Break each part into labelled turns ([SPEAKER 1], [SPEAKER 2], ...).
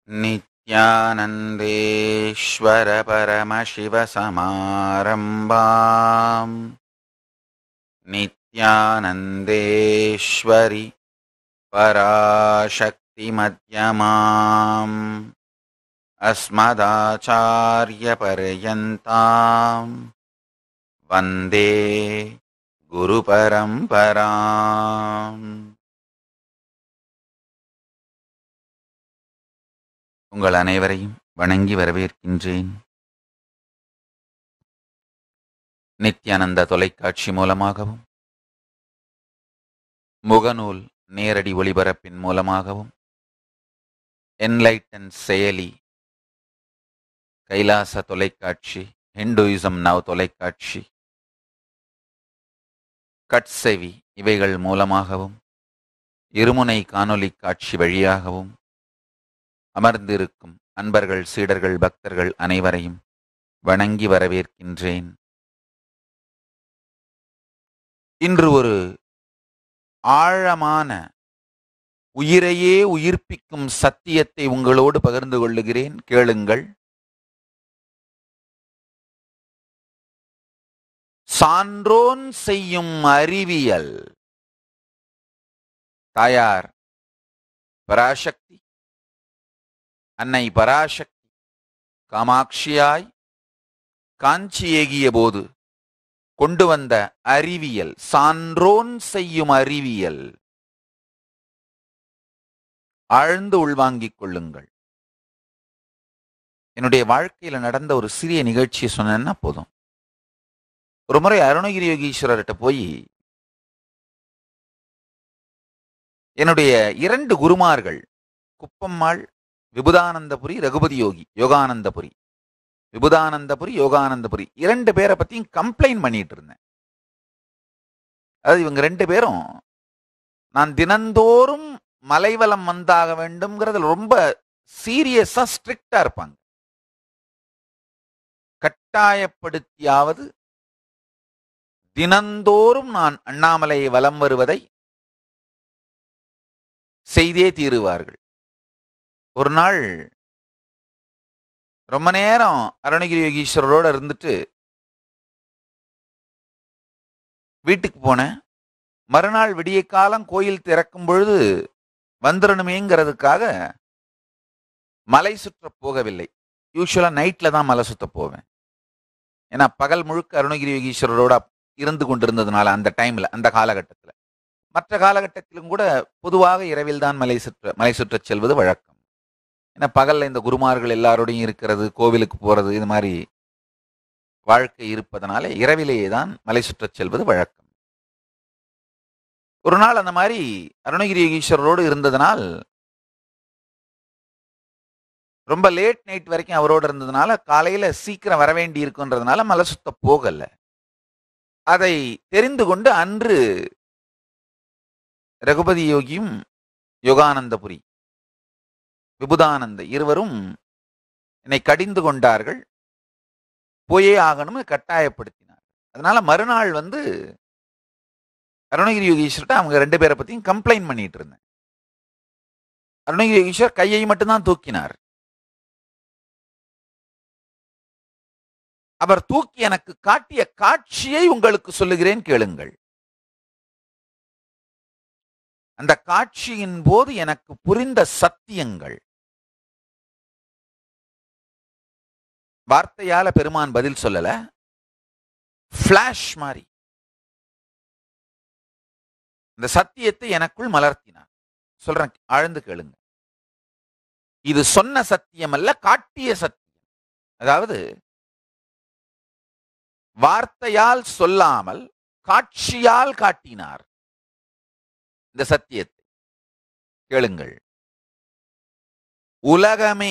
[SPEAKER 1] नित्यानन्देश्वर परमशिवसमारम्भाम् नित्यानन्देश्वरि पराशक्तिमध्यमाम् अस्मदाचार्यपर्यन्ताम् वन्दे गुरुपरम्पराम् உங்கள் அனைவரையும் வணங்கி வரவேற்கின்றேன் நித்யானந்த தொலைக்காட்சி மூலமாகவும் முகநூல் நேரடி ஒளிபரப்பின் மூலமாகவும் என்லைட்டன் செயலி கைலாச தொலைக்காட்சி ஹிந்துயிசம் நவ் தொலைக்காட்சி கட்செவி இவைகள் மூலமாகவும் இருமுனை காணொளி காட்சி வழியாகவும் அமர்ந்திருக்கும் அன்பர்கள் சீடர்கள் பக்தர்கள் அனைவரையும் வணங்கி வரவேற்கின்றேன் இன்று ஒரு ஆழமான உயிரையே உயிர்ப்பிக்கும் சத்தியத்தை உங்களோடு பகிர்ந்து கொள்ளுகிறேன் கேளுங்கள் சான்றோன் செய்யும் அறிவியல் தாயார் பராசக்தி அன்னை பராசக்தி காமாட்சியாய் காஞ்சி ஏகிய போது கொண்டு வந்த அறிவியல் சான்றோன் செய்யும் அறிவியல் ஆழ்ந்து உள்வாங்கிக் கொள்ளுங்கள் என்னுடைய வாழ்க்கையில நடந்த ஒரு சிறிய நிகழ்ச்சியை சொன்னேன்னா போதும் ஒரு முறை அருணகிரி யோகீஸ்வரர்கிட்ட போய் என்னுடைய இரண்டு குருமார்கள் குப்பம்மாள் விபுதானந்தபுரி ரகுபதி யோகி யோகானந்தபுரி விபுதானந்தபுரி யோகானந்தபுரி இரண்டு பேரை பத்தியும் கம்ப்ளைண்ட் பண்ணிட்டு இருந்தேன் அதாவது இவங்க ரெண்டு பேரும் நான் தினந்தோறும் மலைவலம் வந்தாக வேண்டும்ங்கிறதுல ரொம்ப சீரியஸா ஸ்ட்ரிக்டா இருப்பாங்க கட்டாயப்படுத்தியாவது தினந்தோறும் நான் அண்ணாமலையை வலம் வருவதை செய்தே தீருவார்கள் ஒரு நாள் ரொம்ப நேரம் அருணகிரி யோகீஸ்வரரோட இருந்துட்டு வீட்டுக்கு போனேன் மறுநாள் விடிய காலம் கோயில் திறக்கும் பொழுது வந்துடணுமேங்கிறதுக்காக மலை சுற்ற போகவில்லை யூஸ்வலா நைட்ல தான் மலை சுத்த போவேன் ஏன்னா பகல் முழுக்க அருணகிரி யோகீஸ்வரரோட இருந்து கொண்டிருந்ததுனால அந்த டைம்ல அந்த காலகட்டத்தில் மற்ற காலகட்டத்திலும் கூட பொதுவாக இரவில் தான் மலை சுற்ற மலை சுற்றச் செல்வது வழக்கம் ஏன்னா பகல்ல இந்த குருமார்கள் எல்லாரோடையும் இருக்கிறது கோவிலுக்கு போறது இது மாதிரி வாழ்க்கை இருப்பதனால இரவிலேயே தான் மலை சுற்றச் செல்வது வழக்கம் ஒரு நாள் அந்த மாதிரி அருணகிரி யோகீஸ்வரரோடு இருந்ததனால் ரொம்ப லேட் நைட் வரைக்கும் அவரோடு இருந்ததுனால காலையில சீக்கிரம் வர வேண்டி இருக்குன்றதுனால மலை சுத்த போகல அதை தெரிந்து கொண்டு அன்று ரகுபதி யோகியும் யோகானந்தபுரி விபுதானந்த இருவரும் என்னை கடிந்து கொண்டார்கள் போயே ஆகணும்னு கட்டாயப்படுத்தினார் அதனால மறுநாள் வந்து அருணகிரி யோகீஸ்வர்கிட்ட அவங்க ரெண்டு பேரை பத்தியும் கம்ப்ளைண்ட் பண்ணிட்டு இருந்தேன் அருணகிரி யோகீஸ்வர் கையை மட்டும்தான் தூக்கினார் அவர் தூக்கி எனக்கு காட்டிய காட்சியை உங்களுக்கு சொல்லுகிறேன் கேளுங்கள் அந்த காட்சியின் போது எனக்கு புரிந்த சத்தியங்கள் வார்த்தையால பெருமான் பதில் சொல்லல பிளாஷ் மாதிரி இந்த சத்தியத்தை எனக்குள் மலர்த்தினார் சொல்றேன் ஆழ்ந்து கேளுங்க இது சொன்ன சத்தியம் அல்ல காட்டிய சத்தியம் அதாவது வார்த்தையால் சொல்லாமல் காட்சியால் காட்டினார் இந்த சத்தியத்தை கேளுங்கள் உலகமே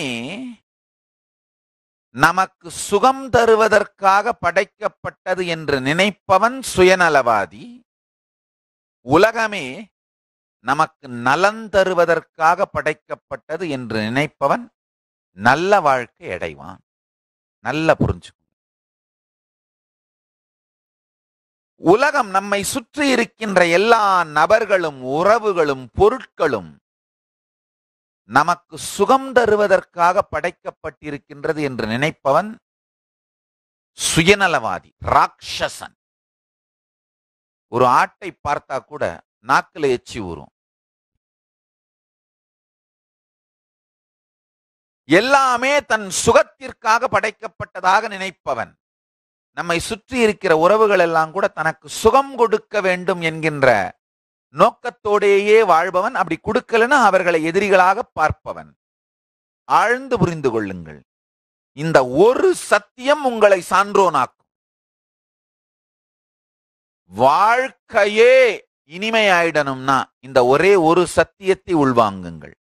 [SPEAKER 1] நமக்கு சுகம் தருவதற்காக படைக்கப்பட்டது என்று நினைப்பவன் சுயநலவாதி உலகமே நமக்கு நலன் தருவதற்காக படைக்கப்பட்டது என்று நினைப்பவன் நல்ல வாழ்க்கை அடைவான் நல்ல புரிஞ்சுக்கும் உலகம் நம்மை சுற்றி இருக்கின்ற எல்லா நபர்களும் உறவுகளும் பொருட்களும் நமக்கு சுகம் தருவதற்காக படைக்கப்பட்டிருக்கின்றது என்று நினைப்பவன் சுயநலவாதி ராட்சசன் ஒரு ஆட்டை பார்த்தா கூட நாக்குல எச்சி ஊறும் எல்லாமே தன் சுகத்திற்காக படைக்கப்பட்டதாக நினைப்பவன் நம்மை சுற்றி இருக்கிற உறவுகள் எல்லாம் கூட தனக்கு சுகம் கொடுக்க வேண்டும் என்கின்ற நோக்கத்தோடேயே வாழ்பவன் அப்படி கொடுக்கலன்னா அவர்களை எதிரிகளாக பார்ப்பவன் ஆழ்ந்து புரிந்து கொள்ளுங்கள் இந்த ஒரு சத்தியம் உங்களை சான்றோனாக்கும் வாழ்க்கையே இனிமையாயிடணும்னா இந்த ஒரே ஒரு சத்தியத்தை உள்வாங்குங்கள்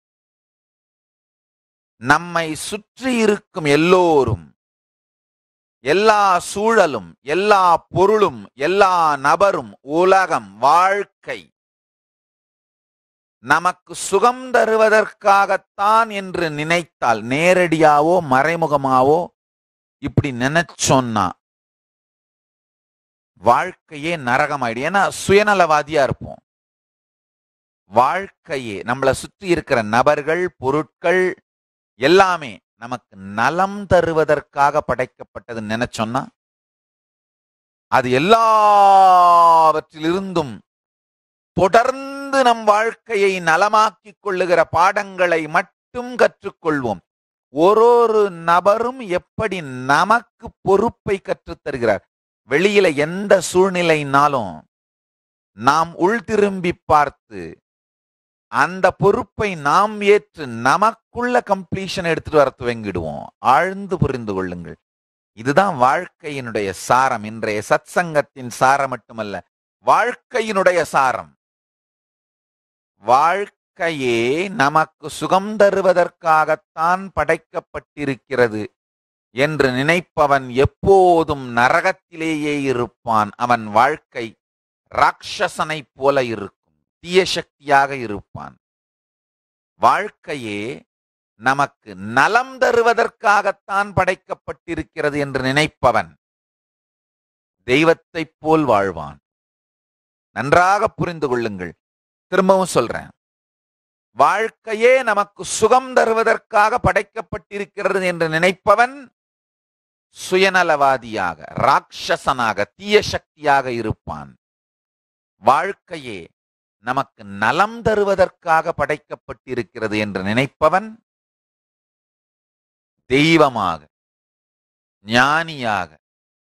[SPEAKER 1] நம்மை சுற்றி இருக்கும் எல்லோரும் எல்லா சூழலும் எல்லா பொருளும் எல்லா நபரும் உலகம் வாழ்க்கை நமக்கு சுகம் தருவதற்காகத்தான் என்று நினைத்தால் நேரடியாவோ மறைமுகமாவோ இப்படி நினைச்சோன்னா வாழ்க்கையே நரகமாயிடும் ஏன்னா சுயநலவாதியா இருப்போம் வாழ்க்கையே நம்மளை சுற்றி இருக்கிற நபர்கள் பொருட்கள் எல்லாமே நமக்கு நலம் தருவதற்காக படைக்கப்பட்டது நினைச்சோன்னா அது எல்லாவற்றிலிருந்தும் தொடர்ந்து நம் வாழ்க்கையை நலமாக்கிக் கொள்ளுகிற பாடங்களை மட்டும் கற்றுக்கொள்வோம் ஒரு நபரும் எப்படி நமக்கு பொறுப்பை கற்றுத் தருகிறார் வெளியில எந்த சூழ்நிலைனாலும் நாம் உள் திரும்பி பார்த்து அந்த பொறுப்பை நாம் ஏற்று நமக்குள்ள கம்ப்ளீஷன் எடுத்துட்டு வர துவங்கிடுவோம் ஆழ்ந்து புரிந்து கொள்ளுங்கள் இதுதான் வாழ்க்கையினுடைய சாரம் இன்றைய சத்சங்கத்தின் சாரம் மட்டுமல்ல வாழ்க்கையினுடைய சாரம் வாழ்க்கையே நமக்கு சுகம் தருவதற்காகத்தான் படைக்கப்பட்டிருக்கிறது என்று நினைப்பவன் எப்போதும் நரகத்திலேயே இருப்பான் அவன் வாழ்க்கை ராட்சசனைப் போல இருக்கும் தீய சக்தியாக இருப்பான் வாழ்க்கையே நமக்கு நலம் தருவதற்காகத்தான் படைக்கப்பட்டிருக்கிறது என்று நினைப்பவன் தெய்வத்தைப் போல் வாழ்வான் நன்றாக புரிந்து கொள்ளுங்கள் திரும்பவும் சொல்றேன் வாழ்க்கையே நமக்கு சுகம் தருவதற்காக படைக்கப்பட்டிருக்கிறது என்று நினைப்பவன் சுயநலவாதியாக ராட்சசனாக தீய சக்தியாக இருப்பான் வாழ்க்கையே நமக்கு நலம் தருவதற்காக படைக்கப்பட்டிருக்கிறது என்று நினைப்பவன் தெய்வமாக ஞானியாக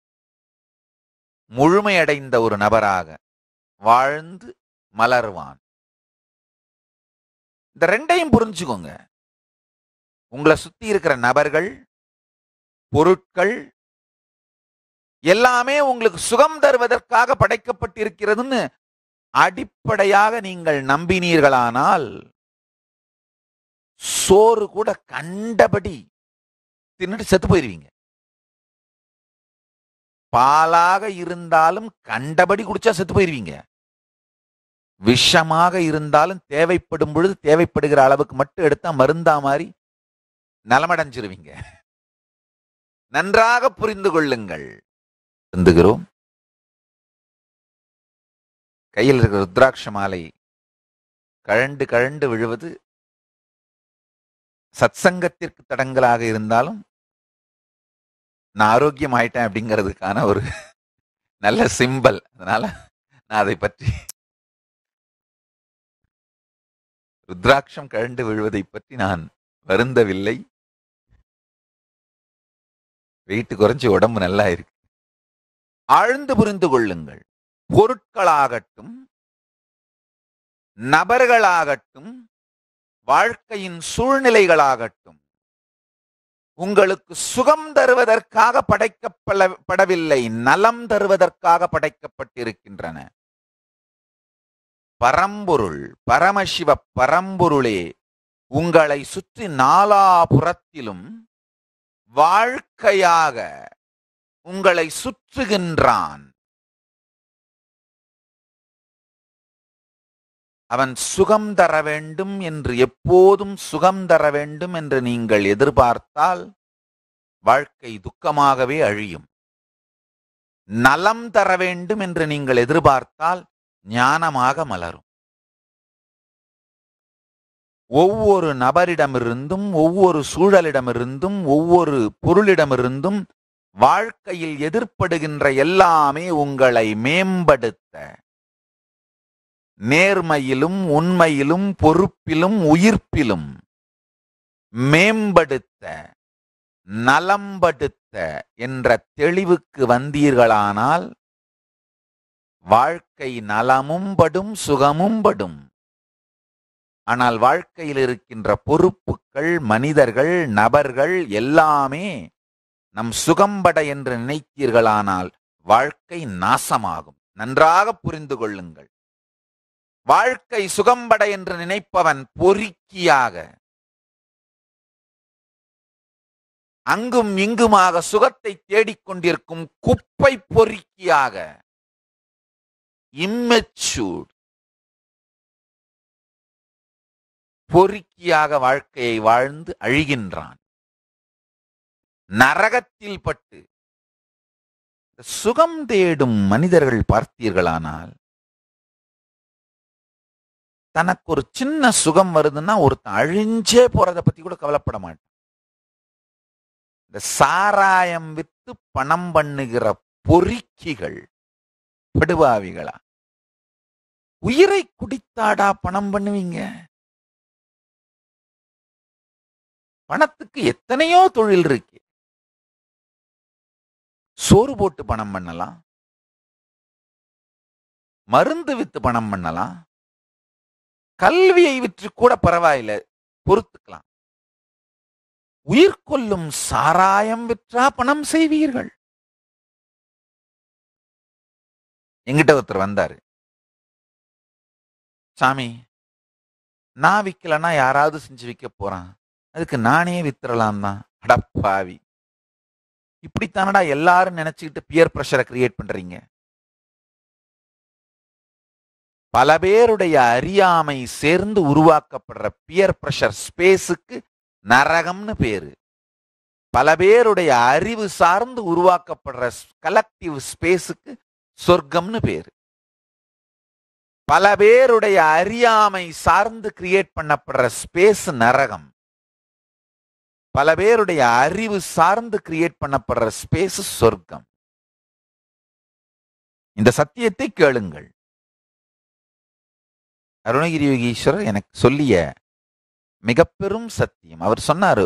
[SPEAKER 1] முழுமையடைந்த ஒரு நபராக வாழ்ந்து மலர்வான் இந்த ரெண்டையும் புரிஞ்சுக்கோங்க உங்களை சுத்தி இருக்கிற நபர்கள் பொருட்கள் எல்லாமே உங்களுக்கு சுகம் தருவதற்காக படைக்கப்பட்டிருக்கிறதுன்னு அடிப்படையாக நீங்கள் நம்பினீர்களானால் சோறு கூட கண்டபடி தின்னுட்டு செத்து போயிருவீங்க பாலாக இருந்தாலும் கண்டபடி குடிச்சா செத்து போயிருவீங்க விஷமாக இருந்தாலும் தேவைப்படும் பொழுது தேவைப்படுகிற அளவுக்கு மட்டும் எடுத்தா மருந்தா மாதிரி நலமடைஞ்சிருவீங்க நன்றாக புரிந்து கொள்ளுங்கள் இருந்துகிறோம் கையில் இருக்கிற ருத்ராட்ச மாலை கழண்டு கழண்டு விழுவது சத்சங்கத்திற்கு தடங்கலாக இருந்தாலும் நான் ஆரோக்கியம் ஆயிட்டேன் அப்படிங்கிறதுக்கான ஒரு நல்ல சிம்பல் அதனால நான் அதை பற்றி ருத்ராட்சம் கழண்டு விழுவதை பற்றி நான் வருந்தவில்லை வெயிட் குறைஞ்சு உடம்பு நல்லா இருக்கு ஆழ்ந்து புரிந்து கொள்ளுங்கள் பொருட்களாகட்டும் நபர்களாகட்டும் வாழ்க்கையின் சூழ்நிலைகளாகட்டும் உங்களுக்கு சுகம் தருவதற்காக படைக்கப்படவில்லை நலம் தருவதற்காக படைக்கப்பட்டிருக்கின்றன பரம்பொருள் பரமசிவ பரம்பொருளே உங்களை சுற்றி நாலாபுறத்திலும் வாழ்க்கையாக உங்களை சுற்றுகின்றான் அவன் சுகம் தர வேண்டும் என்று எப்போதும் சுகம் தர வேண்டும் என்று நீங்கள் எதிர்பார்த்தால் வாழ்க்கை துக்கமாகவே அழியும் நலம் தர வேண்டும் என்று நீங்கள் எதிர்பார்த்தால் ஞானமாக மலரும் ஒவ்வொரு நபரிடமிருந்தும் ஒவ்வொரு சூழலிடமிருந்தும் ஒவ்வொரு பொருளிடமிருந்தும் வாழ்க்கையில் எதிர்ப்படுகின்ற எல்லாமே உங்களை மேம்படுத்த நேர்மையிலும் உண்மையிலும் பொறுப்பிலும் உயிர்ப்பிலும் மேம்படுத்த நலம்படுத்த என்ற தெளிவுக்கு வந்தீர்களானால் வாழ்க்கை நலமும் படும் சுகமும் படும் ஆனால் வாழ்க்கையில் இருக்கின்ற பொறுப்புகள் மனிதர்கள் நபர்கள் எல்லாமே நம் சுகம்பட என்று நினைத்தீர்களானால் வாழ்க்கை நாசமாகும் நன்றாக புரிந்து கொள்ளுங்கள் வாழ்க்கை சுகம்பட என்று நினைப்பவன் பொறுக்கியாக அங்கும் இங்குமாக சுகத்தை தேடிக்கொண்டிருக்கும் குப்பை பொறுக்கியாக இம்மெச்சூர் பொறுக்கியாக வாழ்க்கையை வாழ்ந்து அழிகின்றான் நரகத்தில் பட்டு சுகம் தேடும் மனிதர்கள் பார்த்தீர்களானால் தனக்கு ஒரு சின்ன சுகம் வருதுன்னா ஒருத்தன் அழிஞ்சே போறதை பத்தி கூட கவலைப்பட மாட்டான் இந்த சாராயம் வித்து பணம் பண்ணுகிற பொறுக்கிகள் படுபாவிகளா உயிரை குடித்தாடா பணம் பண்ணுவீங்க பணத்துக்கு எத்தனையோ தொழில் இருக்கு சோறு போட்டு பணம் பண்ணலாம் மருந்து வித்து பணம் பண்ணலாம் கல்வியை விற்று கூட பரவாயில்ல பொறுத்துக்கலாம் உயிர் கொல்லும் சாராயம் விற்றா பணம் செய்வீர்கள் எங்கிட்ட ஒருத்தர் வந்தாரு சாமி நான் விற்கலன்னா யாராவது செஞ்சு விற்க போறான் அதுக்கு நானே வித்துறலாம் தான் அடப்பாவி இப்படித்தானடா எல்லாரும் நினைச்சுக்கிட்டு பியர் பிரஷரை கிரியேட் பண்றீங்க பல பேருடைய அறியாமை சேர்ந்து உருவாக்கப்படுற பியர் பிரஷர் ஸ்பேஸுக்கு நரகம்னு பேரு பல பேருடைய அறிவு சார்ந்து உருவாக்கப்படுற கலெக்டிவ் ஸ்பேஸுக்கு சொர்க்கம்னு பேரு பல பேருடைய அறியாமை சார்ந்து கிரியேட் பண்ணப்படுற ஸ்பேஸ் நரகம் பல பேருடைய அறிவு சார்ந்து கிரியேட் பண்ணப்படுற ஸ்பேஸ் சொர்க்கம் இந்த சத்தியத்தை கேளுங்கள் அருணகிரி யோகீஸ்வரர் எனக்கு சொல்லிய மிக பெரும் சத்தியம் அவர் சொன்னாரு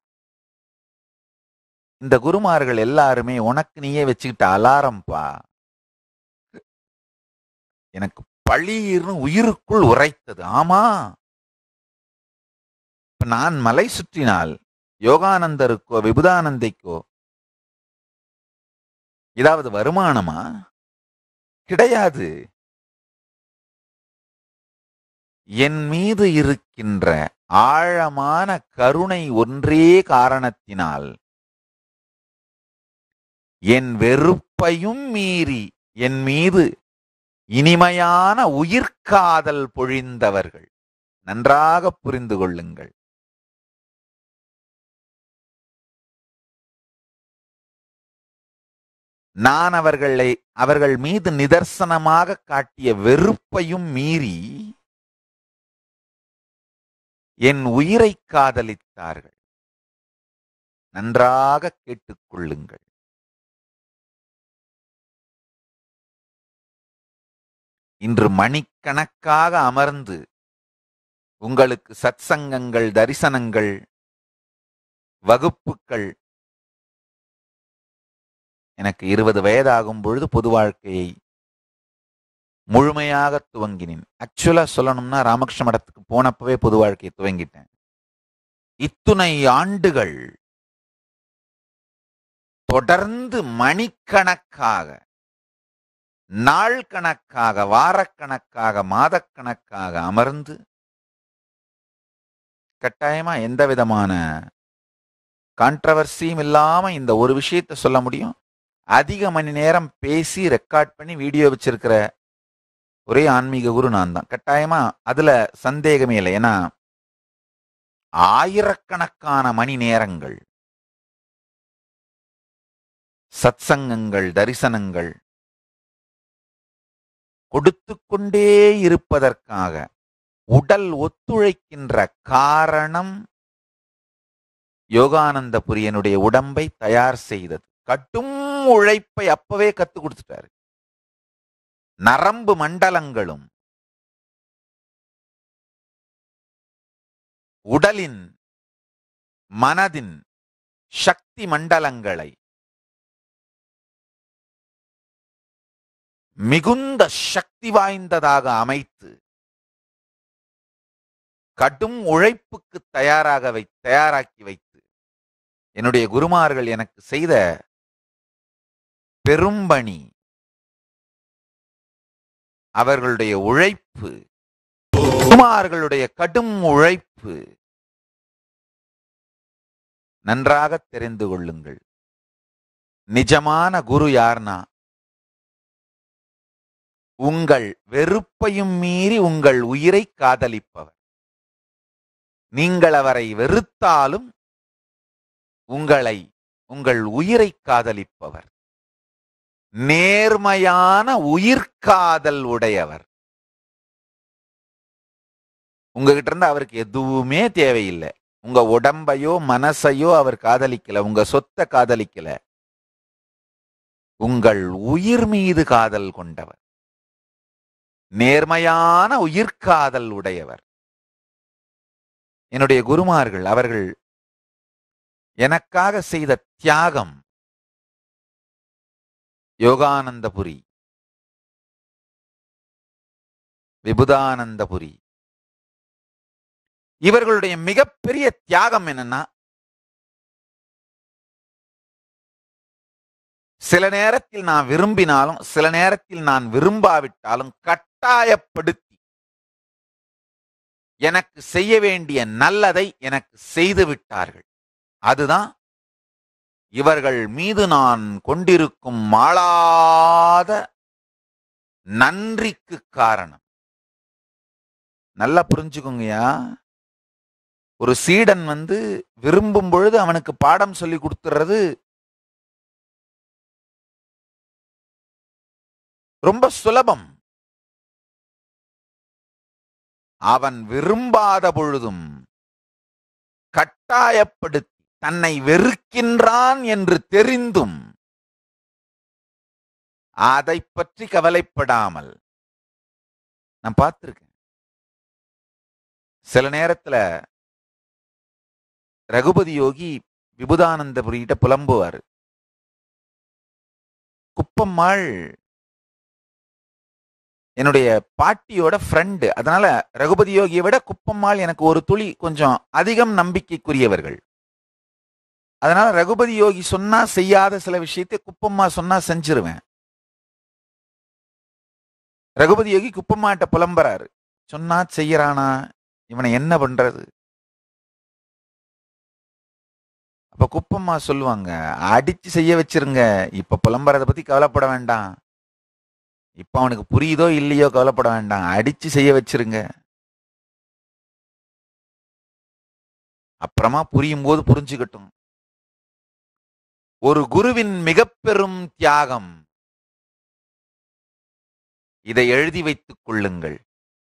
[SPEAKER 1] இந்த குருமார்கள் எல்லாருமே உனக்கு நீயே வச்சுக்கிட்ட அலாரம்பா எனக்கு பளீர்னு உயிருக்குள் உரைத்தது ஆமா இப்ப நான் மலை சுற்றினால் யோகானந்தருக்கோ விபுதானந்தைக்கோ ஏதாவது வருமானமா கிடையாது என் மீது இருக்கின்ற ஆழமான கருணை ஒன்றே காரணத்தினால் என் வெறுப்பையும் மீறி என் மீது இனிமையான உயிர்காதல் பொழிந்தவர்கள் நன்றாக புரிந்து கொள்ளுங்கள் நான் அவர்களை அவர்கள் மீது நிதர்சனமாக காட்டிய வெறுப்பையும் மீறி என் உயிரை காதலித்தார்கள் நன்றாக கேட்டுக்கொள்ளுங்கள் இன்று மணிக்கணக்காக அமர்ந்து உங்களுக்கு சத்சங்கங்கள் தரிசனங்கள் வகுப்புகள் எனக்கு இருபது வயதாகும் பொழுது பொது வாழ்க்கையை முழுமையாக துவங்கினேன் ஆக்சுவலா சொல்லணும்னா ராமகிருஷ்ண மடத்துக்கு போனப்பவே பொது வாழ்க்கையை துவங்கிட்டேன் இத்துணை ஆண்டுகள் தொடர்ந்து மணிக்கணக்காக நாள் கணக்காக வாரக்கணக்காக மாதக்கணக்காக அமர்ந்து கட்டாயமா எந்த விதமான கான்ட்ரவர்சியும் இல்லாம இந்த ஒரு விஷயத்த சொல்ல முடியும் அதிக மணி நேரம் பேசி ரெக்கார்ட் பண்ணி வீடியோ வச்சிருக்கிற ஒரே ஆன்மீக குரு நான் தான் கட்டாயமா அதுல சந்தேகமே இல்லை ஏன்னா ஆயிரக்கணக்கான மணி நேரங்கள் சத்சங்கங்கள் தரிசனங்கள் கொடுத்து கொண்டே இருப்பதற்காக உடல் ஒத்துழைக்கின்ற காரணம் யோகானந்தபுரியனுடைய உடம்பை தயார் செய்தது கடும் உழைப்பை அப்பவே கத்து கொடுத்துட்டாரு நரம்பு மண்டலங்களும் உடலின் மனதின் சக்தி மண்டலங்களை மிகுந்த சக்தி வாய்ந்ததாக அமைத்து கடும் உழைப்புக்கு தயாராக வை தயாராக்கி வைத்து என்னுடைய குருமார்கள் எனக்கு செய்த பெரும்பணி அவர்களுடைய உழைப்பு குருமார்களுடைய கடும் உழைப்பு நன்றாக தெரிந்து கொள்ளுங்கள் நிஜமான குரு யார்னா உங்கள் வெறுப்பையும் மீறி உங்கள் உயிரை காதலிப்பவர் நீங்கள் அவரை வெறுத்தாலும் உங்களை உங்கள் உயிரை காதலிப்பவர் நேர்மையான உயிர்காதல் உடையவர் உங்ககிட்ட இருந்து அவருக்கு எதுவுமே தேவையில்லை உங்க உடம்பையோ மனசையோ அவர் காதலிக்கல உங்க சொத்தை காதலிக்கல உங்கள் உயிர் மீது காதல் கொண்டவர் நேர்மையான உயிர்காதல் உடையவர் என்னுடைய குருமார்கள் அவர்கள் எனக்காக செய்த தியாகம் யோகானந்தபுரி விபுதானந்தபுரி இவர்களுடைய மிகப்பெரிய தியாகம் என்னன்னா சில நேரத்தில் நான் விரும்பினாலும் சில நேரத்தில் நான் விரும்பாவிட்டாலும் கட்டாயப்படுத்தி எனக்கு செய்ய வேண்டிய நல்லதை எனக்கு செய்து விட்டார்கள் அதுதான் இவர்கள் மீது நான் கொண்டிருக்கும் மாளாத நன்றிக்கு காரணம் நல்லா புரிஞ்சுக்கோங்கயா ஒரு சீடன் வந்து விரும்பும் பொழுது அவனுக்கு பாடம் சொல்லி கொடுத்துறது ரொம்ப சுலபம் அவன் விரும்பாத பொழுதும் கட்டாயப்படுத்தி தன்னை வெறுக்கின்றான் என்று தெரிந்தும் அதை பற்றி கவலைப்படாமல் நான் பார்த்திருக்கேன் சில நேரத்துல ரகுபதி யோகி விபுதானந்தபுரிகிட்ட புலம்புவார் குப்பம்மாள் என்னுடைய பாட்டியோட ஃப்ரெண்டு அதனால ரகுபதி யோகியை விட குப்பம்மாள் எனக்கு ஒரு துளி கொஞ்சம் அதிகம் நம்பிக்கைக்குரியவர்கள் அதனால ரகுபதி யோகி சொன்னா செய்யாத சில விஷயத்தை குப்பம்மா சொன்னா செஞ்சிருவேன் ரகுபதி யோகி குப்பம்மாட்ட புலம்புறாரு சொன்னா செய்யறானா இவனை என்ன பண்றது அப்ப குப்பம்மா சொல்லுவாங்க அடிச்சு செய்ய வச்சிருங்க இப்ப புலம்புறத பத்தி கவலைப்பட வேண்டாம் இப்ப அவனுக்கு புரியுதோ இல்லையோ கவலைப்பட வேண்டாம் அடிச்சு செய்ய வச்சிருங்க அப்புறமா புரியும் போது புரிஞ்சுக்கட்டும் ஒரு குருவின் மிக பெரும் தியாகம் இதை எழுதி வைத்துக் கொள்ளுங்கள்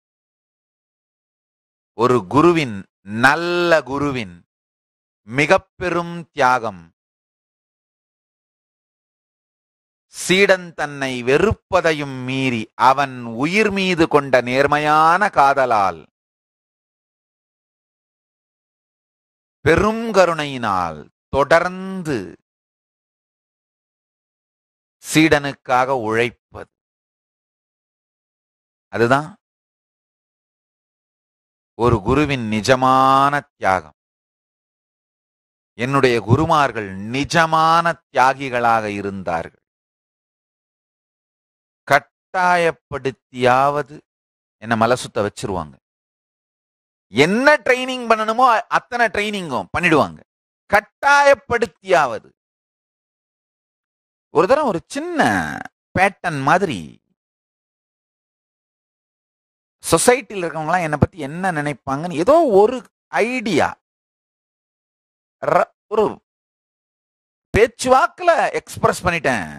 [SPEAKER 1] ஒரு குருவின் நல்ல குருவின் மிக பெரும் தியாகம் சீடன் தன்னை வெறுப்பதையும் மீறி அவன் உயிர் மீது கொண்ட நேர்மையான காதலால் பெரும் கருணையினால் தொடர்ந்து சீடனுக்காக உழைப்பது அதுதான் ஒரு குருவின் நிஜமான தியாகம் என்னுடைய குருமார்கள் நிஜமான தியாகிகளாக இருந்தார்கள் கட்டாயப்படுத்தியாவது என்ன மலை சுத்த வச்சிருவாங்க என்ன ட்ரைனிங் பண்ணணுமோ அ- அத்தனை ட்ரைனிங்கும் பண்ணிடுவாங்க கட்டாயப்படுத்தியாவது ஒரு தரம் ஒரு சின்ன பேட்டன் மாதிரி சொசைட்டியில் இருக்கவங்களாம் என்னை பத்தி என்ன நினைப்பாங்கன்னு ஏதோ ஒரு ஐடியா ஒரு பேச்சுவாக்குல எக்ஸ்பிரஸ் பண்ணிட்டேன்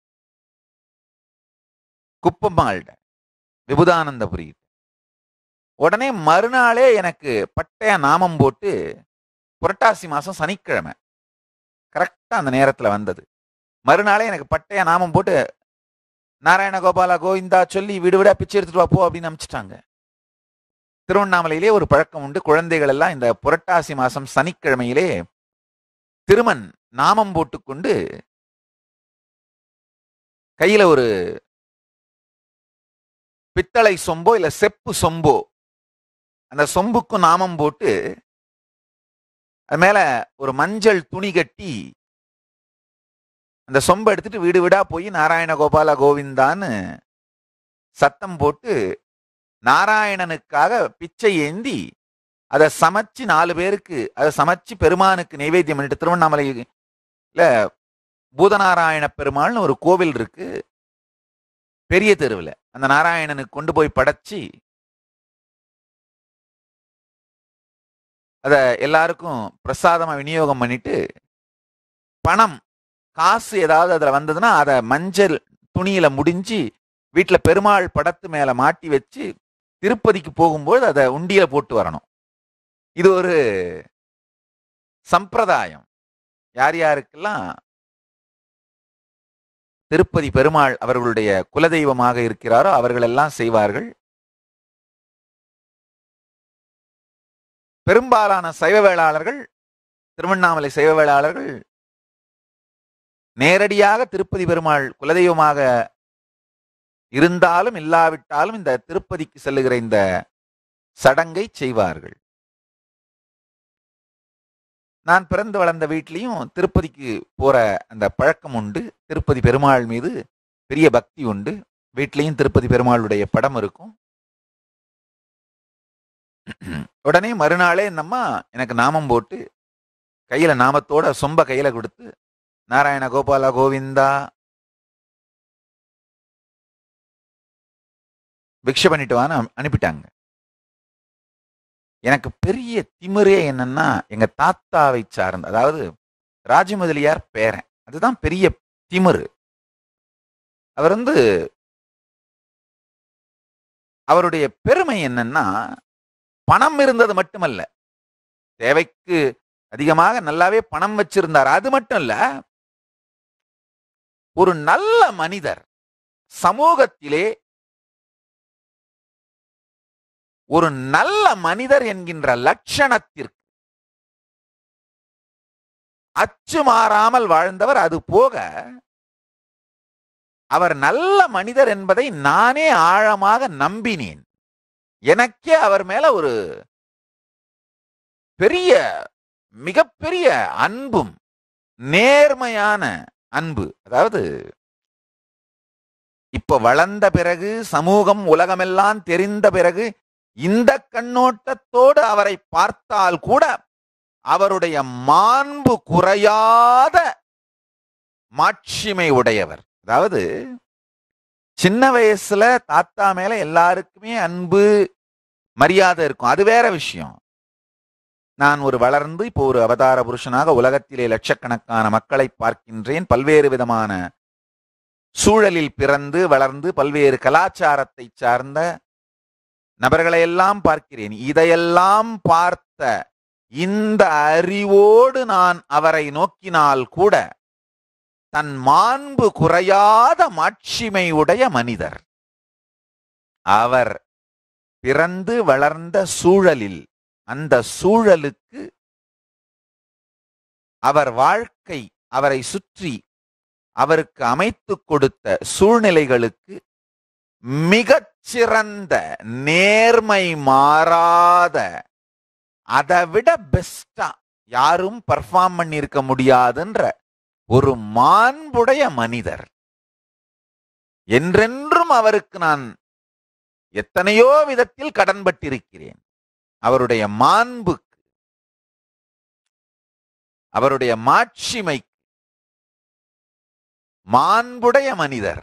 [SPEAKER 1] குப்பம்மாள்ட விபுதானந்தபுரி உடனே மறுநாளே எனக்கு பட்டைய நாமம் போட்டு புரட்டாசி மாசம் சனிக்கிழமை கரெக்டா அந்த நேரத்துல வந்தது மறுநாளே எனக்கு பட்டைய நாமம் போட்டு நாராயண கோபாலா கோவிந்தா சொல்லி வீடு வீடா பிச்சை எடுத்துட்டு வா போ அப்படின்னு அனுப்பிச்சிட்டாங்க திருவண்ணாமலையிலே ஒரு பழக்கம் உண்டு குழந்தைகள் எல்லாம் இந்த புரட்டாசி மாசம் சனிக்கிழமையிலே திருமன் நாமம் போட்டுக்கொண்டு கையில ஒரு பித்தளை சொம்போ இல்ல செப்பு சொம்போ அந்த சொம்புக்கும் நாமம் போட்டு அது மேல ஒரு மஞ்சள் துணி கட்டி அந்த சொம்பை எடுத்துட்டு வீடு வீடா போய் நாராயண கோபால கோவிந்தான்னு சத்தம் போட்டு நாராயணனுக்காக பிச்சை ஏந்தி அதை சமைச்சு நாலு பேருக்கு அதை சமைச்சு பெருமானுக்கு நைவேத்தியம் பண்ணிட்டு திருவண்ணாமலையில பூதநாராயண பெருமாள்னு ஒரு கோவில் இருக்கு பெரிய தெருவில் அந்த நாராயணனுக்கு கொண்டு போய் படைச்சி அத எல்லாருக்கும் பிரசாதமா விநியோகம் பண்ணிட்டு பணம் காசு ஏதாவது அதுல வந்ததுன்னா அதை மஞ்சள் துணியில முடிஞ்சு வீட்டுல பெருமாள் படத்து மேல மாட்டி வச்சு திருப்பதிக்கு போகும்போது அதை உண்டியில போட்டு வரணும் இது ஒரு சம்பிரதாயம் யார் யாருக்கெல்லாம் திருப்பதி பெருமாள் அவர்களுடைய குலதெய்வமாக இருக்கிறாரோ அவர்கள் எல்லாம் செய்வார்கள் பெரும்பாலான சைவ வேளாளர்கள் திருவண்ணாமலை சைவ வேளாளர்கள் நேரடியாக திருப்பதி பெருமாள் குலதெய்வமாக இருந்தாலும் இல்லாவிட்டாலும் இந்த திருப்பதிக்கு செல்லுகிற இந்த சடங்கை செய்வார்கள் நான் பிறந்து வளர்ந்த வீட்லேயும் திருப்பதிக்கு போற அந்த பழக்கம் உண்டு திருப்பதி பெருமாள் மீது பெரிய பக்தி உண்டு வீட்லேயும் திருப்பதி பெருமாளுடைய படம் இருக்கும் உடனே மறுநாளே இந்த அம்மா எனக்கு நாமம் போட்டு கையில நாமத்தோட சொம்ப கையில கொடுத்து நாராயண கோபால கோவிந்தா பிக்ஷை பண்ணிட்டு வான்னு அனு- அனுப்பிட்டாங்க எனக்கு பெரிய திமிரே என்னன்னா எங்க தாத்தாவை சார்ந்த அதாவது ராஜமுதலியார் பேரன் அதுதான் பெரிய திமிரு அவர் வந்து அவருடைய பெருமை என்னன்னா பணம் இருந்தது மட்டுமல்ல தேவைக்கு அதிகமாக நல்லாவே பணம் வச்சிருந்தார் அது மட்டும் இல்ல ஒரு நல்ல மனிதர் சமூகத்திலே ஒரு நல்ல மனிதர் என்கின்ற லட்சணத்திற்கு அச்சு மாறாமல் வாழ்ந்தவர் அது போக அவர் நல்ல மனிதர் என்பதை நானே ஆழமாக நம்பினேன் எனக்கே அவர் மேல ஒரு பெரிய மிகப்பெரிய அன்பும் நேர்மையான அன்பு அதாவது இப்ப வளர்ந்த பிறகு சமூகம் உலகமெல்லாம் தெரிந்த பிறகு இந்த கண்ணோட்டத்தோடு அவரை பார்த்தால் கூட அவருடைய மாண்பு குறையாத மாட்சிமை உடையவர் அதாவது சின்ன வயசுல தாத்தா மேல எல்லாருக்குமே அன்பு மரியாதை இருக்கும் அது வேற விஷயம் நான் ஒரு வளர்ந்து இப்போ ஒரு அவதார புருஷனாக உலகத்திலே லட்சக்கணக்கான மக்களை பார்க்கின்றேன் பல்வேறு விதமான சூழலில் பிறந்து வளர்ந்து பல்வேறு கலாச்சாரத்தை சார்ந்த நபர்களை எல்லாம் பார்க்கிறேன் இதையெல்லாம் பார்த்த இந்த அறிவோடு நான் அவரை நோக்கினால் கூட தன் மாண்பு குறையாத மாட்சிமை உடைய மனிதர் அவர் பிறந்து வளர்ந்த சூழலில் அந்த சூழலுக்கு அவர் வாழ்க்கை அவரை சுற்றி அவருக்கு அமைத்துக் கொடுத்த சூழ்நிலைகளுக்கு மிகச் சிறந்த நேர்மை மாறாத அதை விட பெஸ்டா யாரும் பர்ஃபார்ம் பண்ணியிருக்க முடியாதுன்ற ஒரு மாண்புடைய மனிதர் என்றென்றும் அவருக்கு நான் எத்தனையோ விதத்தில் கடன்பட்டிருக்கிறேன் அவருடைய மாண்புக்கு அவருடைய மாட்சிமை மாண்புடைய மனிதர்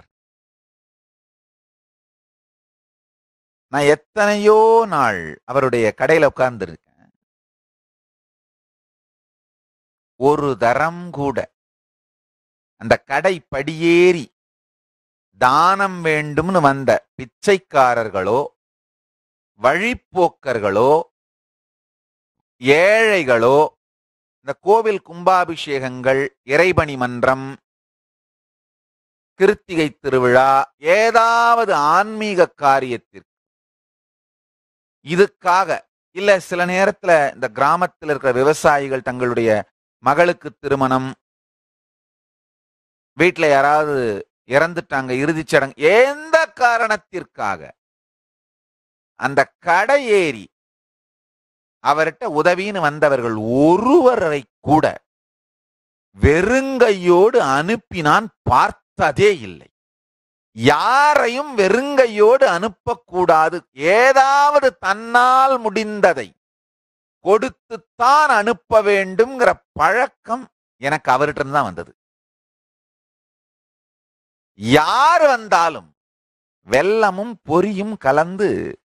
[SPEAKER 1] நான் எத்தனையோ நாள் அவருடைய கடையில உட்கார்ந்துருக்கேன் ஒரு தரம் கூட அந்த கடை படியேறி தானம் வேண்டும்னு வந்த பிச்சைக்காரர்களோ வழிப்போக்கர்களோ ஏழைகளோ இந்த கோவில் கும்பாபிஷேகங்கள் இறைபணி மன்றம் கிருத்திகை திருவிழா ஏதாவது ஆன்மீக காரியத்திற்கு இதுக்காக இல்ல சில நேரத்துல இந்த கிராமத்தில் இருக்கிற விவசாயிகள் தங்களுடைய மகளுக்கு திருமணம் வீட்டுல யாராவது இறந்துட்டாங்க இறுதிச் சடங்கு எந்த காரணத்திற்காக அந்த கடை ஏறி அவர்கிட்ட உதவின்னு வந்தவர்கள் ஒருவரை கூட வெறுங்கையோடு அனுப்பினான் பார்த்ததே இல்லை யாரையும் வெறுங்கையோடு அனுப்பக்கூடாது ஏதாவது தன்னால் முடிந்ததை கொடுத்துத்தான் அனுப்ப வேண்டும்ங்கிற பழக்கம் எனக்கு அவர்கிட்ட இருந்து தான் வந்தது யார் வந்தாலும் வெல்லமும் பொரியும் கலந்து